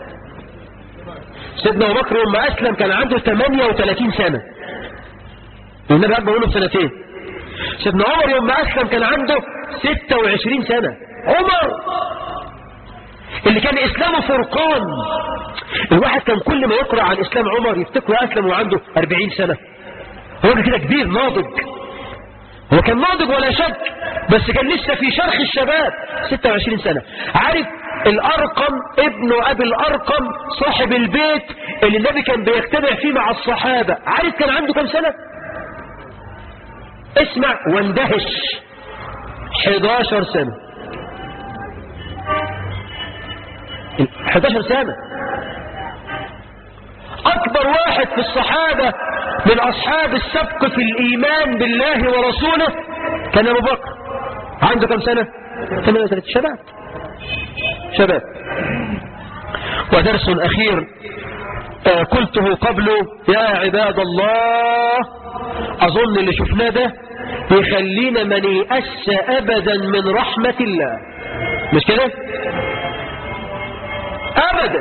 سيدنا أبو بكر يوم ما أسلم كان عنده 38 سنة والنبي أكبر منه بسنتين سيدنا عمر يوم ما أسلم كان عنده 26 سنة عمر اللي كان إسلامه فرقان الواحد كان كل ما يقرأ عن إسلام عمر يفتكر أسلم وعنده 40 سنة هو كده كبير ناضج هو كان ناضج ولا شك بس كان لسه في شرخ الشباب 26 سنة عارف الأرقم ابن أبي الأرقم صاحب البيت اللي النبي كان بيجتمع فيه مع الصحابة عارف كان عنده كم سنة اسمع واندهش 11 سنة 11 سنة أكبر واحد في الصحابة من أصحاب السبق في الإيمان بالله ورسوله كان أبو بكر عنده كم سنة 38 شباب شباب ودرس أخير آه قلته قبل يا عباد الله أظن اللي شفناه ده يخلينا من يأس أبدا من رحمة الله مش كده أبدا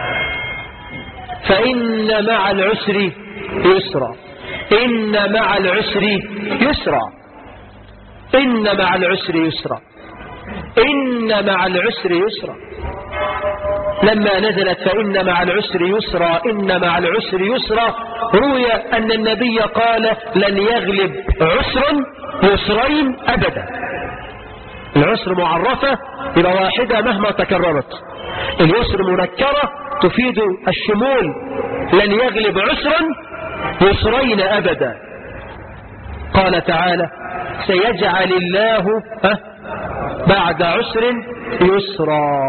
فإن مع العسر يسرا إن مع العسر يسرا إن مع العسر يسرا إن مع العسر يسرا لما نزلت فإن مع العسر يسرا إن مع العسر يسرا روي أن النبي قال لن يغلب عسر يسرين أبدا العسر معرفة إلى واحدة مهما تكررت اليسر منكرة تفيد الشمول لن يغلب عسرا يسرين أبدا قال تعالى سيجعل الله بعد عسر يسرا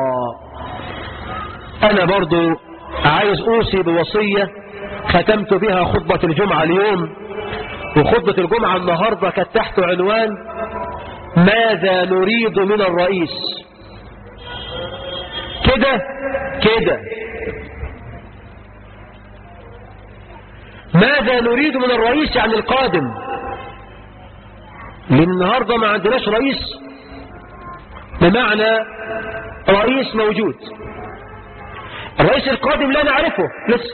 أنا برضو عايز أوصي بوصية ختمت بها خطبة الجمعة اليوم وخطبة الجمعة النهاردة كانت تحت عنوان ماذا نريد من الرئيس كده كده ماذا نريد من الرئيس يعني القادم لأن النهاردة ما عندناش رئيس بمعنى رئيس موجود الرئيس القادم لا نعرفه لسه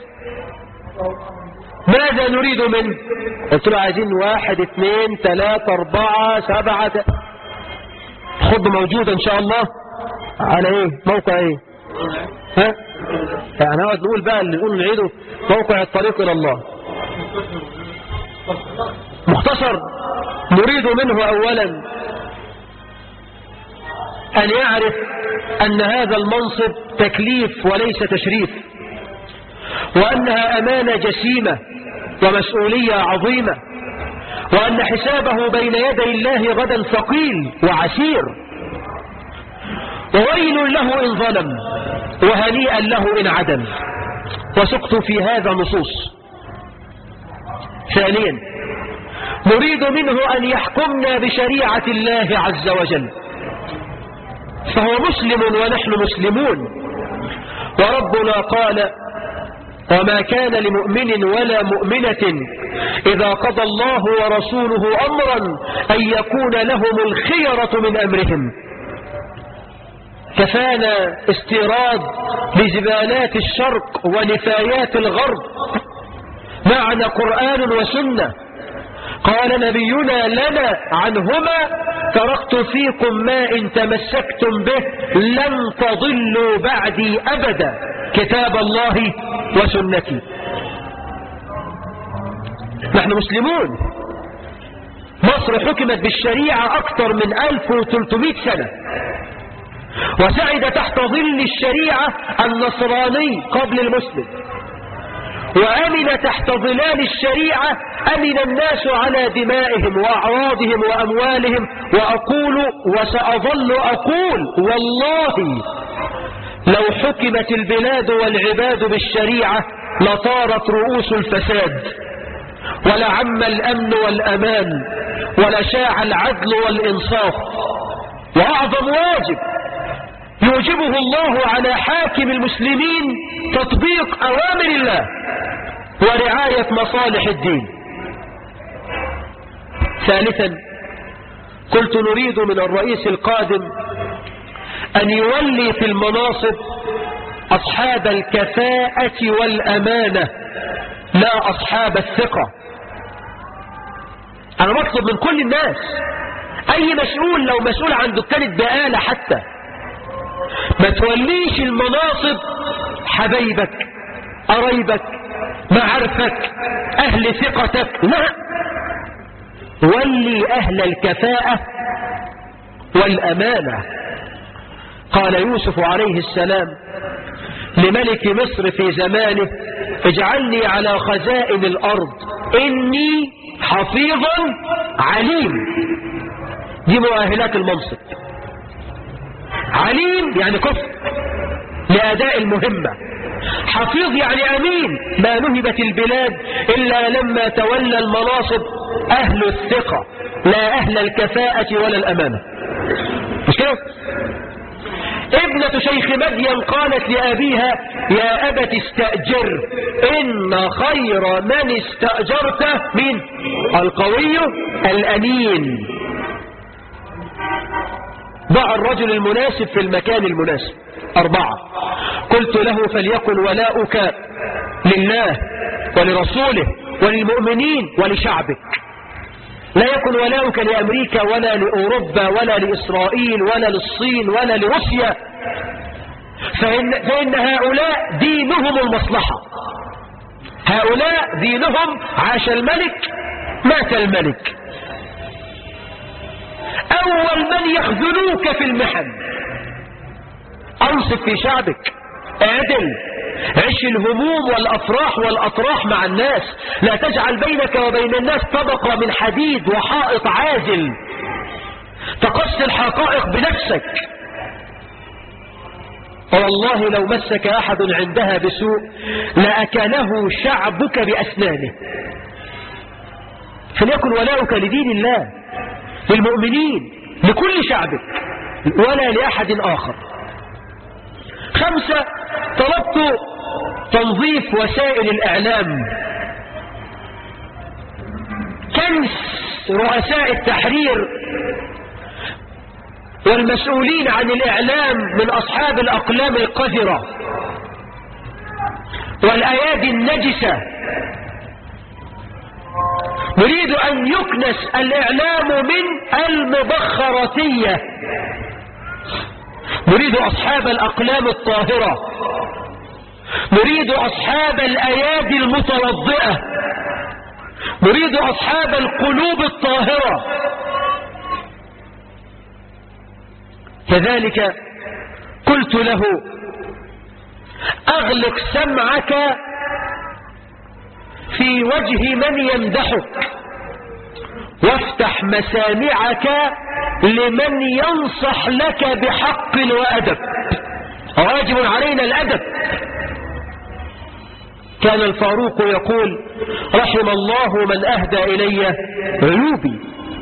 ماذا نريد منه قلت له عايزين واحد اثنين ثلاثة اربعة سبعة خطبة موجودة ان شاء الله على ايه موقع ايه ها يعني هنقعد نقول بقى اللي نقول نعيده موقع الطريق الى الله مختصر نريد منه اولا ان يعرف ان هذا المنصب تكليف وليس تشريف وانها امانة جسيمة ومسؤولية عظيمة وأن حسابه بين يدي الله غدا ثقيل وعسير وويل له إن ظلم وهنيئا له إن عدم وسقت في هذا نصوص ثانيا نريد منه أن يحكمنا بشريعة الله عز وجل فهو مسلم ونحن مسلمون وربنا قال وما كان لمؤمن ولا مؤمنة إذا قضى الله ورسوله أمرا أن يكون لهم الخيرة من أمرهم كفانا استيراد لزبالات الشرق ونفايات الغرب معنى قرآن وسنة قال نبينا لنا عنهما تركت فيكم ما إن تمسكتم به لن تضلوا بعدي أبدا كتاب الله وسنتي نحن مسلمون مصر حكمت بالشريعة أكثر من 1300 سنة وسعد تحت ظل الشريعة النصراني قبل المسلم وأمن تحت ظلال الشريعة أمن الناس على دمائهم وأعراضهم وأموالهم وأقول وسأظل أقول والله لو حكمت البلاد والعباد بالشريعة لطارت رؤوس الفساد ولعم الأمن والأمان ولشاع العدل والإنصاف وأعظم واجب يوجبه الله على حاكم المسلمين تطبيق أوامر الله ورعاية مصالح الدين ثالثا قلت نريد من الرئيس القادم أن يولي في المناصب أصحاب الكفاءة والأمانة لا أصحاب الثقة أنا بطلب من كل الناس أي مسؤول لو مسؤول عن دكانة بقالة حتى ما توليش المناصب حبايبك قرايبك معارفك أهل ثقتك لا ولي أهل الكفاءة والأمانة قال يوسف عليه السلام لملك مصر في زمانه اجعلني على خزائن الأرض إني حفيظ عليم دي مؤهلات المنصب عليم يعني كفر لأداء الكفء حفيظ يعني أمين ما نهبت البلاد إلا لما تولى المناصب أهل الثقة لا أهل الكفاءة ولا الأمانة مش كده ابنة شيخ مدين قالت لأبيها يا أبت استأجر إن خير من استأجرته من القوي الأمين ضع الرجل المناسب في المكان المناسب أربعة قلت له فليكن ولاؤك لله ولرسوله وللمؤمنين ولشعبك لا يكن ولاؤك لأمريكا ولا لأوروبا ولا لإسرائيل ولا للصين ولا لروسيا فإن, فإن هؤلاء دينهم المصلحة هؤلاء دينهم عاش الملك مات الملك أول من يخذلوك في المحن أنصف في شعبك اعدل عش الهموم والأفراح والأطراح مع الناس لا تجعل بينك وبين الناس طبقة من حديد وحائط عازل تقص الحقائق بنفسك والله لو مسك أحد عندها بسوء لأكله شعبك بأسنانه فليكن ولاؤك لدين الله للمؤمنين لكل شعبك ولا لأحد آخر خمسة طلبت تنظيف وسائل الإعلام كنس رؤساء التحرير والمسؤولين عن الإعلام من أصحاب الأقلام القذرة والأيادي النجسة نريد أن يكنس الإعلام من المبخرتية نريد أصحاب الأقلام الطاهرة نريد أصحاب الأيادي المتوضئة نريد أصحاب القلوب الطاهرة كذلك قلت له أغلق سمعك في وجه من يمدحك وافتح مسامعك لمن ينصح لك بحق وأدب واجب علينا الأدب كان الفاروق يقول رحم الله من أهدى إلي عيوبي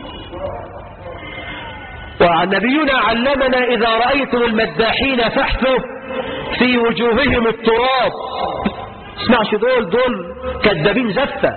ونبينا علمنا إذا رأيتم المداحين فاحثوا في وجوههم التراب اسمعش دول دول كذابين زفة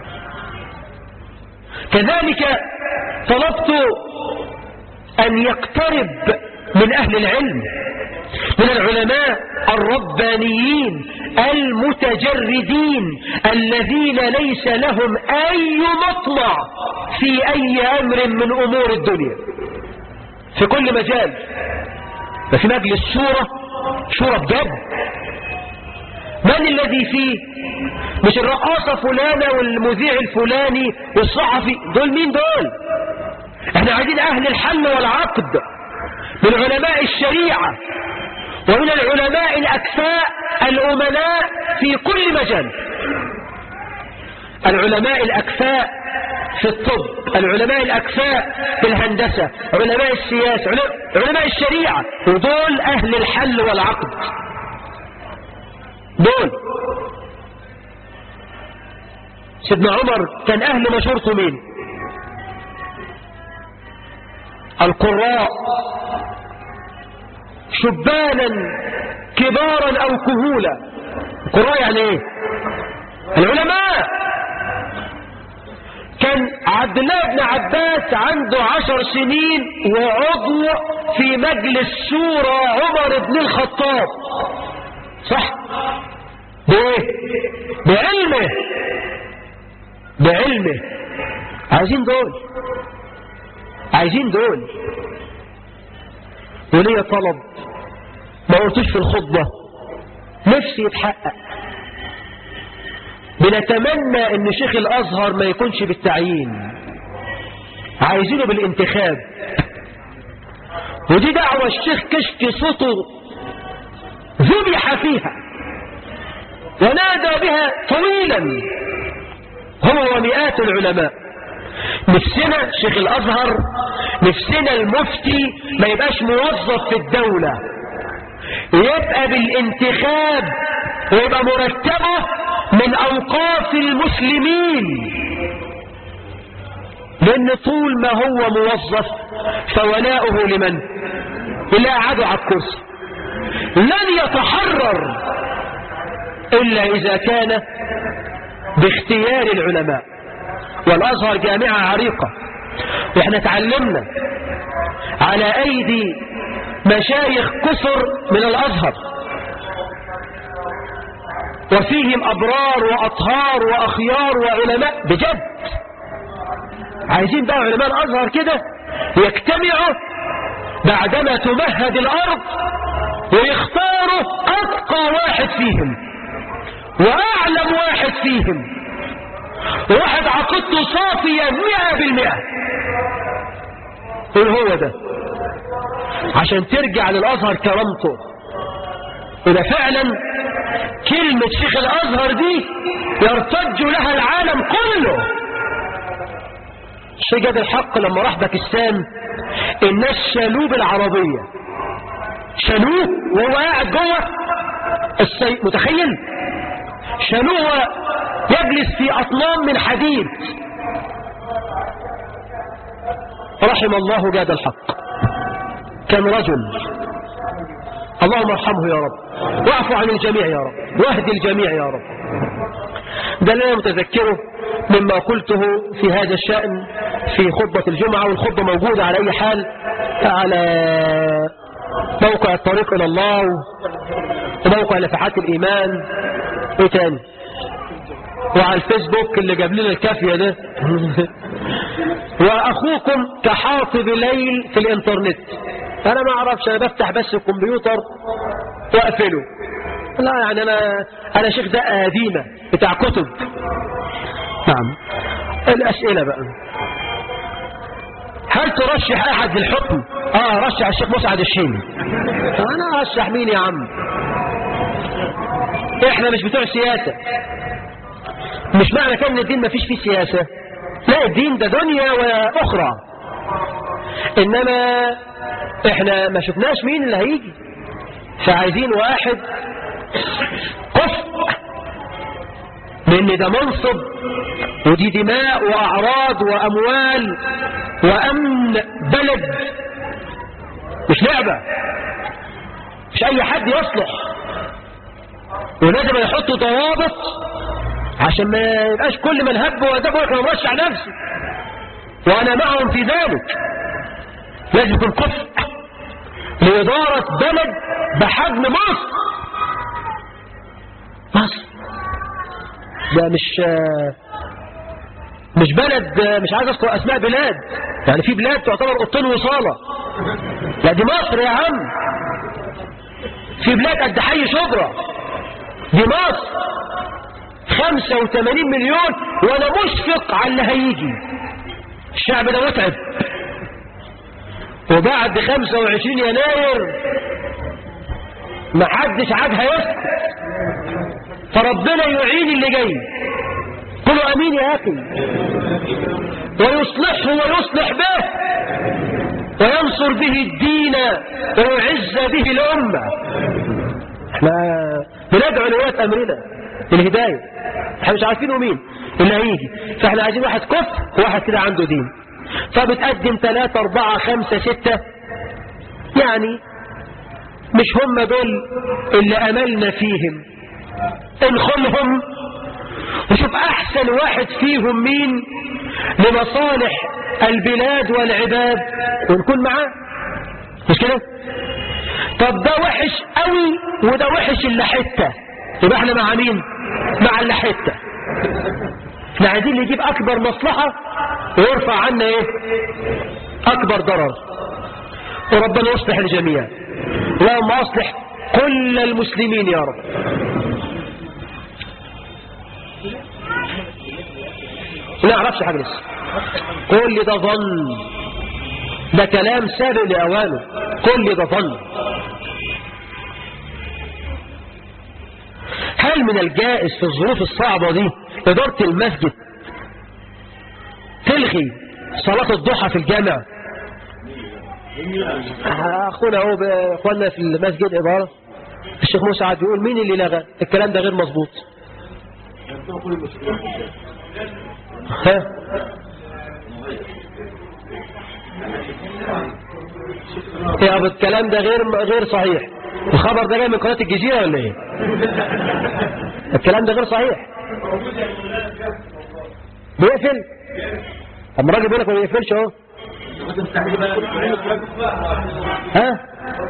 كذلك طلبت أن يقترب من أهل العلم من العلماء الربانيين المتجردين الذين ليس لهم أي مطمع في أي أمر من أمور الدنيا في كل مجال في مجلس شورى شورى بجد من الذي فيه مش الرقاصة فلانة والمذيع الفلاني والصحفي دول مين دول احنا عايزين اهل الحل والعقد من علماء الشريعة ومن العلماء الأكفاء الأمناء في كل مجال العلماء الأكفاء في الطب العلماء الأكفاء في الهندسة علماء السياسة علماء الشريعة ودول أهل الحل والعقد دول سيدنا عمر كان أهل مشورته مين القراء شبانا كبارا أو كهولا القراء يعني ايه العلماء كان عبد الله بن عباس عنده عشر سنين وعضو في مجلس شورى عمر بن الخطاب صح بايه بعلمه بعلمه عايزين دول عايزين دول وليه طلب ما قلتوش في الخطبة نفسي يتحقق بنتمنى ان شيخ الازهر ما يكونش بالتعيين عايزينه بالانتخاب ودي دعوة الشيخ كشك صوته ذبح فيها ونادى بها طويلا هو ومئات العلماء نفسنا شيخ الازهر نفسنا المفتي ما يبقاش موظف في الدولة يبقى بالانتخاب ويبقى مرتبه من اوقاف المسلمين لان طول ما هو موظف فولاؤه لمن اللي قعدوا على الكرسي لن يتحرر الا اذا كان باختيار العلماء والازهر جامعة عريقة واحنا تعلمنا على أيدي مشايخ كثر من الأزهر وفيهم أبرار وأطهار وأخيار وعلماء بجد عايزين بقى علماء الأزهر كده يجتمعوا بعدما تمهد الأرض ويختاروا أتقى واحد فيهم وأعلم واحد فيهم واحد عقيدته صافية مئة بالمئة قول هو ده عشان ترجع للأزهر كرامته إذا فعلا كلمة شيخ الأزهر دي يرتج لها العالم كله شجد الحق لما راح باكستان الناس شالوه بالعربية شالوه وهو قاعد جوه السي... متخيل شالوه يجلس في أطنان من حديد رحم الله جاد الحق كان رجل اللهم ارحمه يا رب واعف عن الجميع يا رب واهدي الجميع يا رب ده اللي انا متذكره مما قلته في هذا الشأن في خطبة الجمعة والخطبة موجودة على أي حال على موقع الطريق إلى الله وموقع لفحات الإيمان إيه تاني وعلى الفيسبوك اللي جاب لنا الكافية ده وأخوكم كحاطب ليل في الإنترنت أنا ما أعرفش أنا بفتح بس الكمبيوتر وأقفله لا يعني أنا أنا شيخ دقة قديمة بتاع كتب نعم الأسئلة بقى هل ترشح أحد للحكم آه رشح الشيخ مسعد الشيمي أنا أرشح مين يا عم إحنا مش بتوع سياسة مش معنى كان ان الدين ما فيش فيه سياسة لا الدين ده دنيا وأخرى إنما إحنا ما شفناش مين اللي هيجي فعايزين واحد كفء لأن ده منصب ودي دماء وأعراض وأموال وأمن بلد مش لعبة مش أي حد يصلح ولازم يحطوا ضوابط عشان ما يبقاش كل من هب ودب واحنا نرشح نفسه وأنا معهم في ذلك لازم يكون كفء لإدارة بلد بحجم مصر مصر ده مش مش بلد مش عايز اذكر اسماء بلاد يعني في بلاد تعتبر اوضتين وصاله لا دي مصر يا عم في بلاد قد حي شبرا دي مصر 85 مليون وانا مشفق على اللي هيجي الشعب ده متعب وبعد 25 يناير ما حدش عاد هيسكت فربنا يعين اللي جاي قولوا امين يا اخي ويصلحه ويصلح به وينصر به الدين ويعز به الامه احنا بندعو لولاة امرنا بالهدايه احنا مش عارفين مين اللي هيجي فاحنا عايزين واحد كفر وواحد كده عنده دين فبتقدم ثلاثة أربعة خمسة ستة يعني مش هم دول اللي أملنا فيهم ادخلهم وشوف أحسن واحد فيهم مين لمصالح البلاد والعباد ونكون معاه مش كده طب ده وحش قوي وده وحش اللي حته يبقى احنا مع مين مع اللي حته احنا عايزين اللي يجيب اكبر مصلحة ويرفع عنا ايه اكبر ضرر وربنا يصلح الجميع اللهم اصلح كل المسلمين يا رب لا اعرفش حاجة لسه كل ده ظن ده كلام سابق لأوانه كل ده ظن هل من الجائز في الظروف الصعبة دي إدارة المسجد تلغي صلاة الضحى في الجامع أخونا هو أخواننا في المسجد إدارة الشيخ موسى عاد يقول مين اللي لغى الكلام ده غير مظبوط ها يا أبو الكلام ده غير غير صحيح الخبر ده جاي من قناة الجزيرة ولا ايه الكلام ده غير صحيح بيقفل اما الراجل بيقول لك ما بيقفلش اهو ها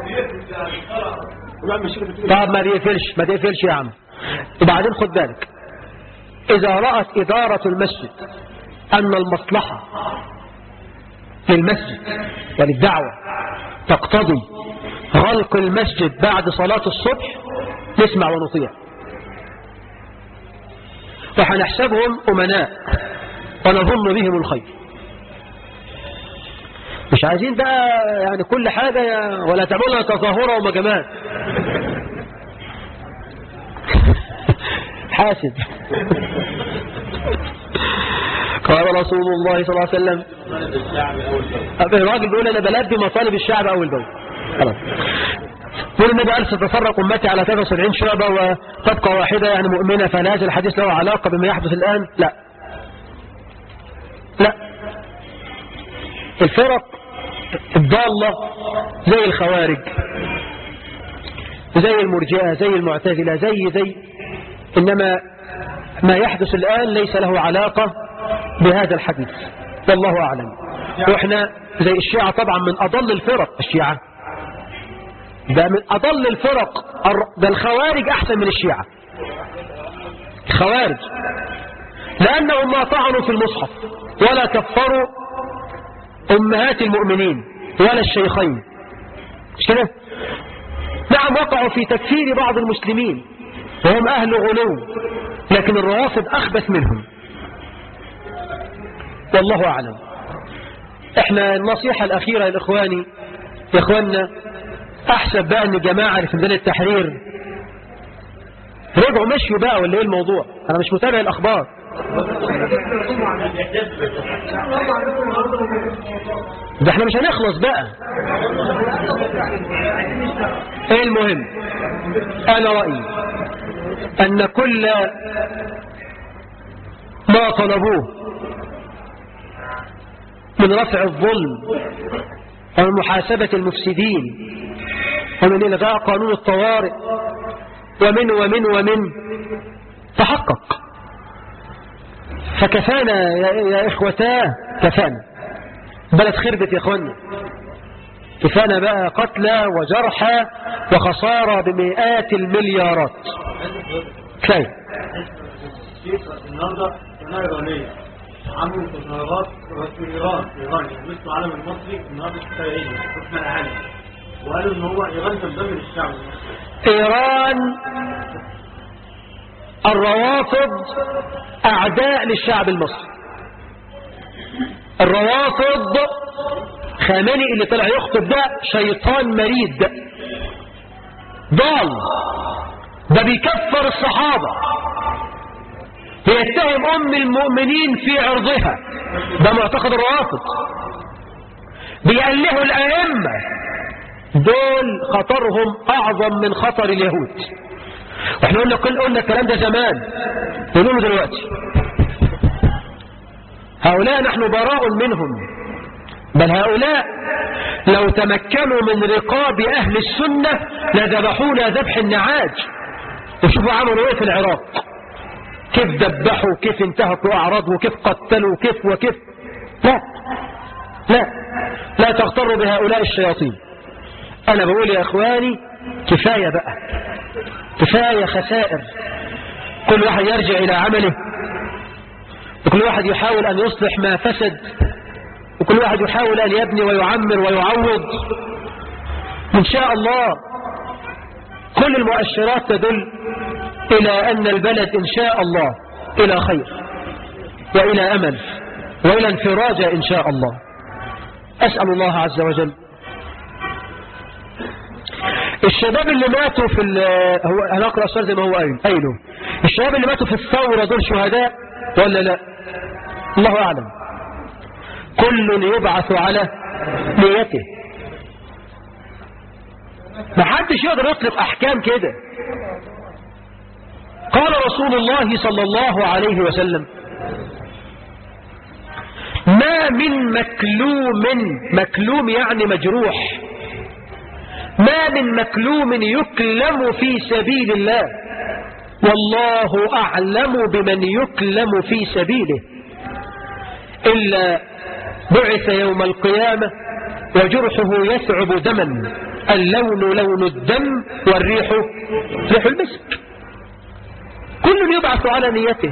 طب ما بيقفلش ما تقفلش يا عم وبعدين خد بالك إذا رأت إدارة المسجد أن المصلحة للمسجد وللدعوة تقتضي غلق المسجد بعد صلاة الصبح نسمع ونطيع وحنحسبهم أمناء ونظن بهم الخير مش عايزين بقى يعني كل حاجة يا- ولا تعملها تظاهرة ومجامات حاسد قال رسول الله صلى الله عليه وسلم الراجل بيقول انا بلبي مطالب الشعب اول باول خلاص يقول النبي قال ستفرق امتي على 73 شعبة وتبقى واحدة يعني مؤمنة فهل هذا الحديث له علاقة بما يحدث الآن لا لا الفرق الضالة زي الخوارج زي المرجئة زي المعتزلة زي زي إنما ما يحدث الآن ليس له علاقة بهذا الحديث والله أعلم وإحنا زي الشيعة طبعا من أضل الفرق الشيعة ده من أضل الفرق الر- ده الخوارج أحسن من الشيعة الخوارج لأنهم ما طعنوا في المصحف ولا كفروا أمهات المؤمنين ولا الشيخين مش كده نعم وقعوا في تكفير بعض المسلمين وهم أهل غلو لكن الروافض أخبث منهم والله أعلم احنا النصيحة الأخيرة يا إخواني يا إخواننا أحسب بقى أن الجماعة اللي في ميدان التحرير رجعوا مشيوا بقى ولا إيه الموضوع أنا مش متابع الأخبار ده احنا مش هنخلص بقى ايه المهم انا رأيي ان كل ما طلبوه من رفع الظلم ومن محاسبة المفسدين ومن إلغاء قانون الطوارئ ومن ومن ومن تحقق فكفانا يا, يا إخوتاه كفانا بلد خربت يا إخوانا كفانا بقى قتلى وجرحى وخسارة بمئات المليارات كفاية النهارده قناه ايرانيه عملوا تظاهرات في ايران في ايران يلبسوا العلم المصري النهارده الشرعيه حكم العالم وقالوا ان هو ايران تنضم للشعب المصري إيران الروافض أعداء للشعب المصري الروافض خامنئي اللي طلع يخطب ده شيطان مريد ضال ده بيكفر الصحابة بيتهم أم المؤمنين في عرضها ده معتقد الروافض بيألهوا الأئمة دول خطرهم أعظم من خطر اليهود واحنا قلنا كل قلنا الكلام ده زمان نقوله دلوقتي هؤلاء نحن براء منهم بل هؤلاء لو تمكنوا من رقاب أهل السنة لذبحونا ذبح النعاج وشوفوا عملوا ايه في العراق كيف ذبحوا كيف انتهكوا أعراض وكيف قتلوا كيف وكيف لا لا لا تغتروا بهؤلاء الشياطين أنا بقول يا إخواني كفاية بقى كفاية خسائر كل واحد يرجع إلى عمله وكل واحد يحاول أن يصلح ما فسد وكل واحد يحاول أن يبني ويعمر ويعوض إن شاء الله كل المؤشرات تدل إلى أن البلد إن شاء الله إلى خير وإلى أمل وإلى انفراج إن شاء الله أسأل الله عز وجل الشباب اللي ماتوا في ال- هو هنقرأ السؤال زي ما هو قايل قايله الشباب اللي ماتوا في الثورة دول شهداء ولا لا الله أعلم كل يبعث على نيته ما حدش يقدر يطلق أحكام كده قال رسول الله صلى الله عليه وسلم ما من مكلوم مكلوم يعني مجروح ما من مكلوم يكلم في سبيل الله والله أعلم بمن يكلم في سبيله إلا بعث يوم القيامة وجرحه يثعب دما اللون لون الدم والريح ريح المسك كل يبعث على نيته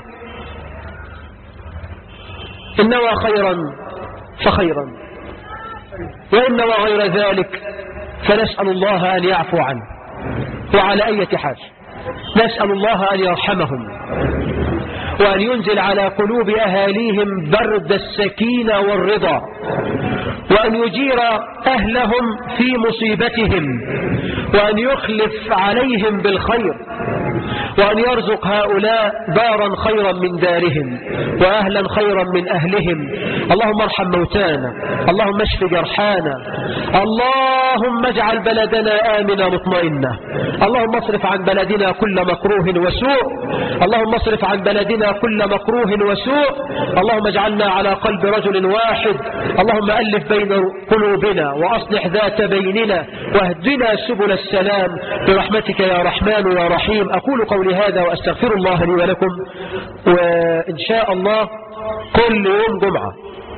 إن نوى خيرا فخيرا وإن نوى غير ذلك فنسأل الله أن يعفو عنه وعلى أي حال نسأل الله أن يرحمهم وأن ينزل على قلوب أهاليهم برد السكينة والرضا وأن يجير أهلهم في مصيبتهم وأن يخلف عليهم بالخير وأن يرزق هؤلاء دارا خيرا من دارهم وأهلا خيرا من أهلهم اللهم ارحم موتانا اللهم اشف جرحانا اللهم اجعل بلدنا آمنا مطمئنا اللهم اصرف عن بلدنا كل مكروه وسوء اللهم اصرف عن بلدنا كل مكروه وسوء اللهم اجعلنا على قلب رجل واحد اللهم ألف بين قلوبنا وأصلح ذات بيننا واهدنا سبل السلام برحمتك يا رحمن يا رحيم أقول قولي هذا وأستغفر الله لي ولكم وإن شاء الله كل يوم جمعة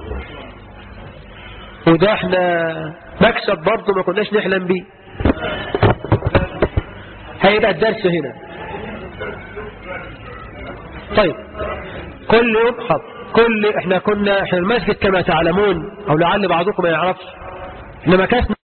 وده احنا مكسب برضه ما كناش نحلم بيه هيبقى الدرس هنا طيب كل يوم حط كل احنا كنا احنا المسجد كما تعلمون او لعل بعضكم ما يعرفش احنا مكاسنا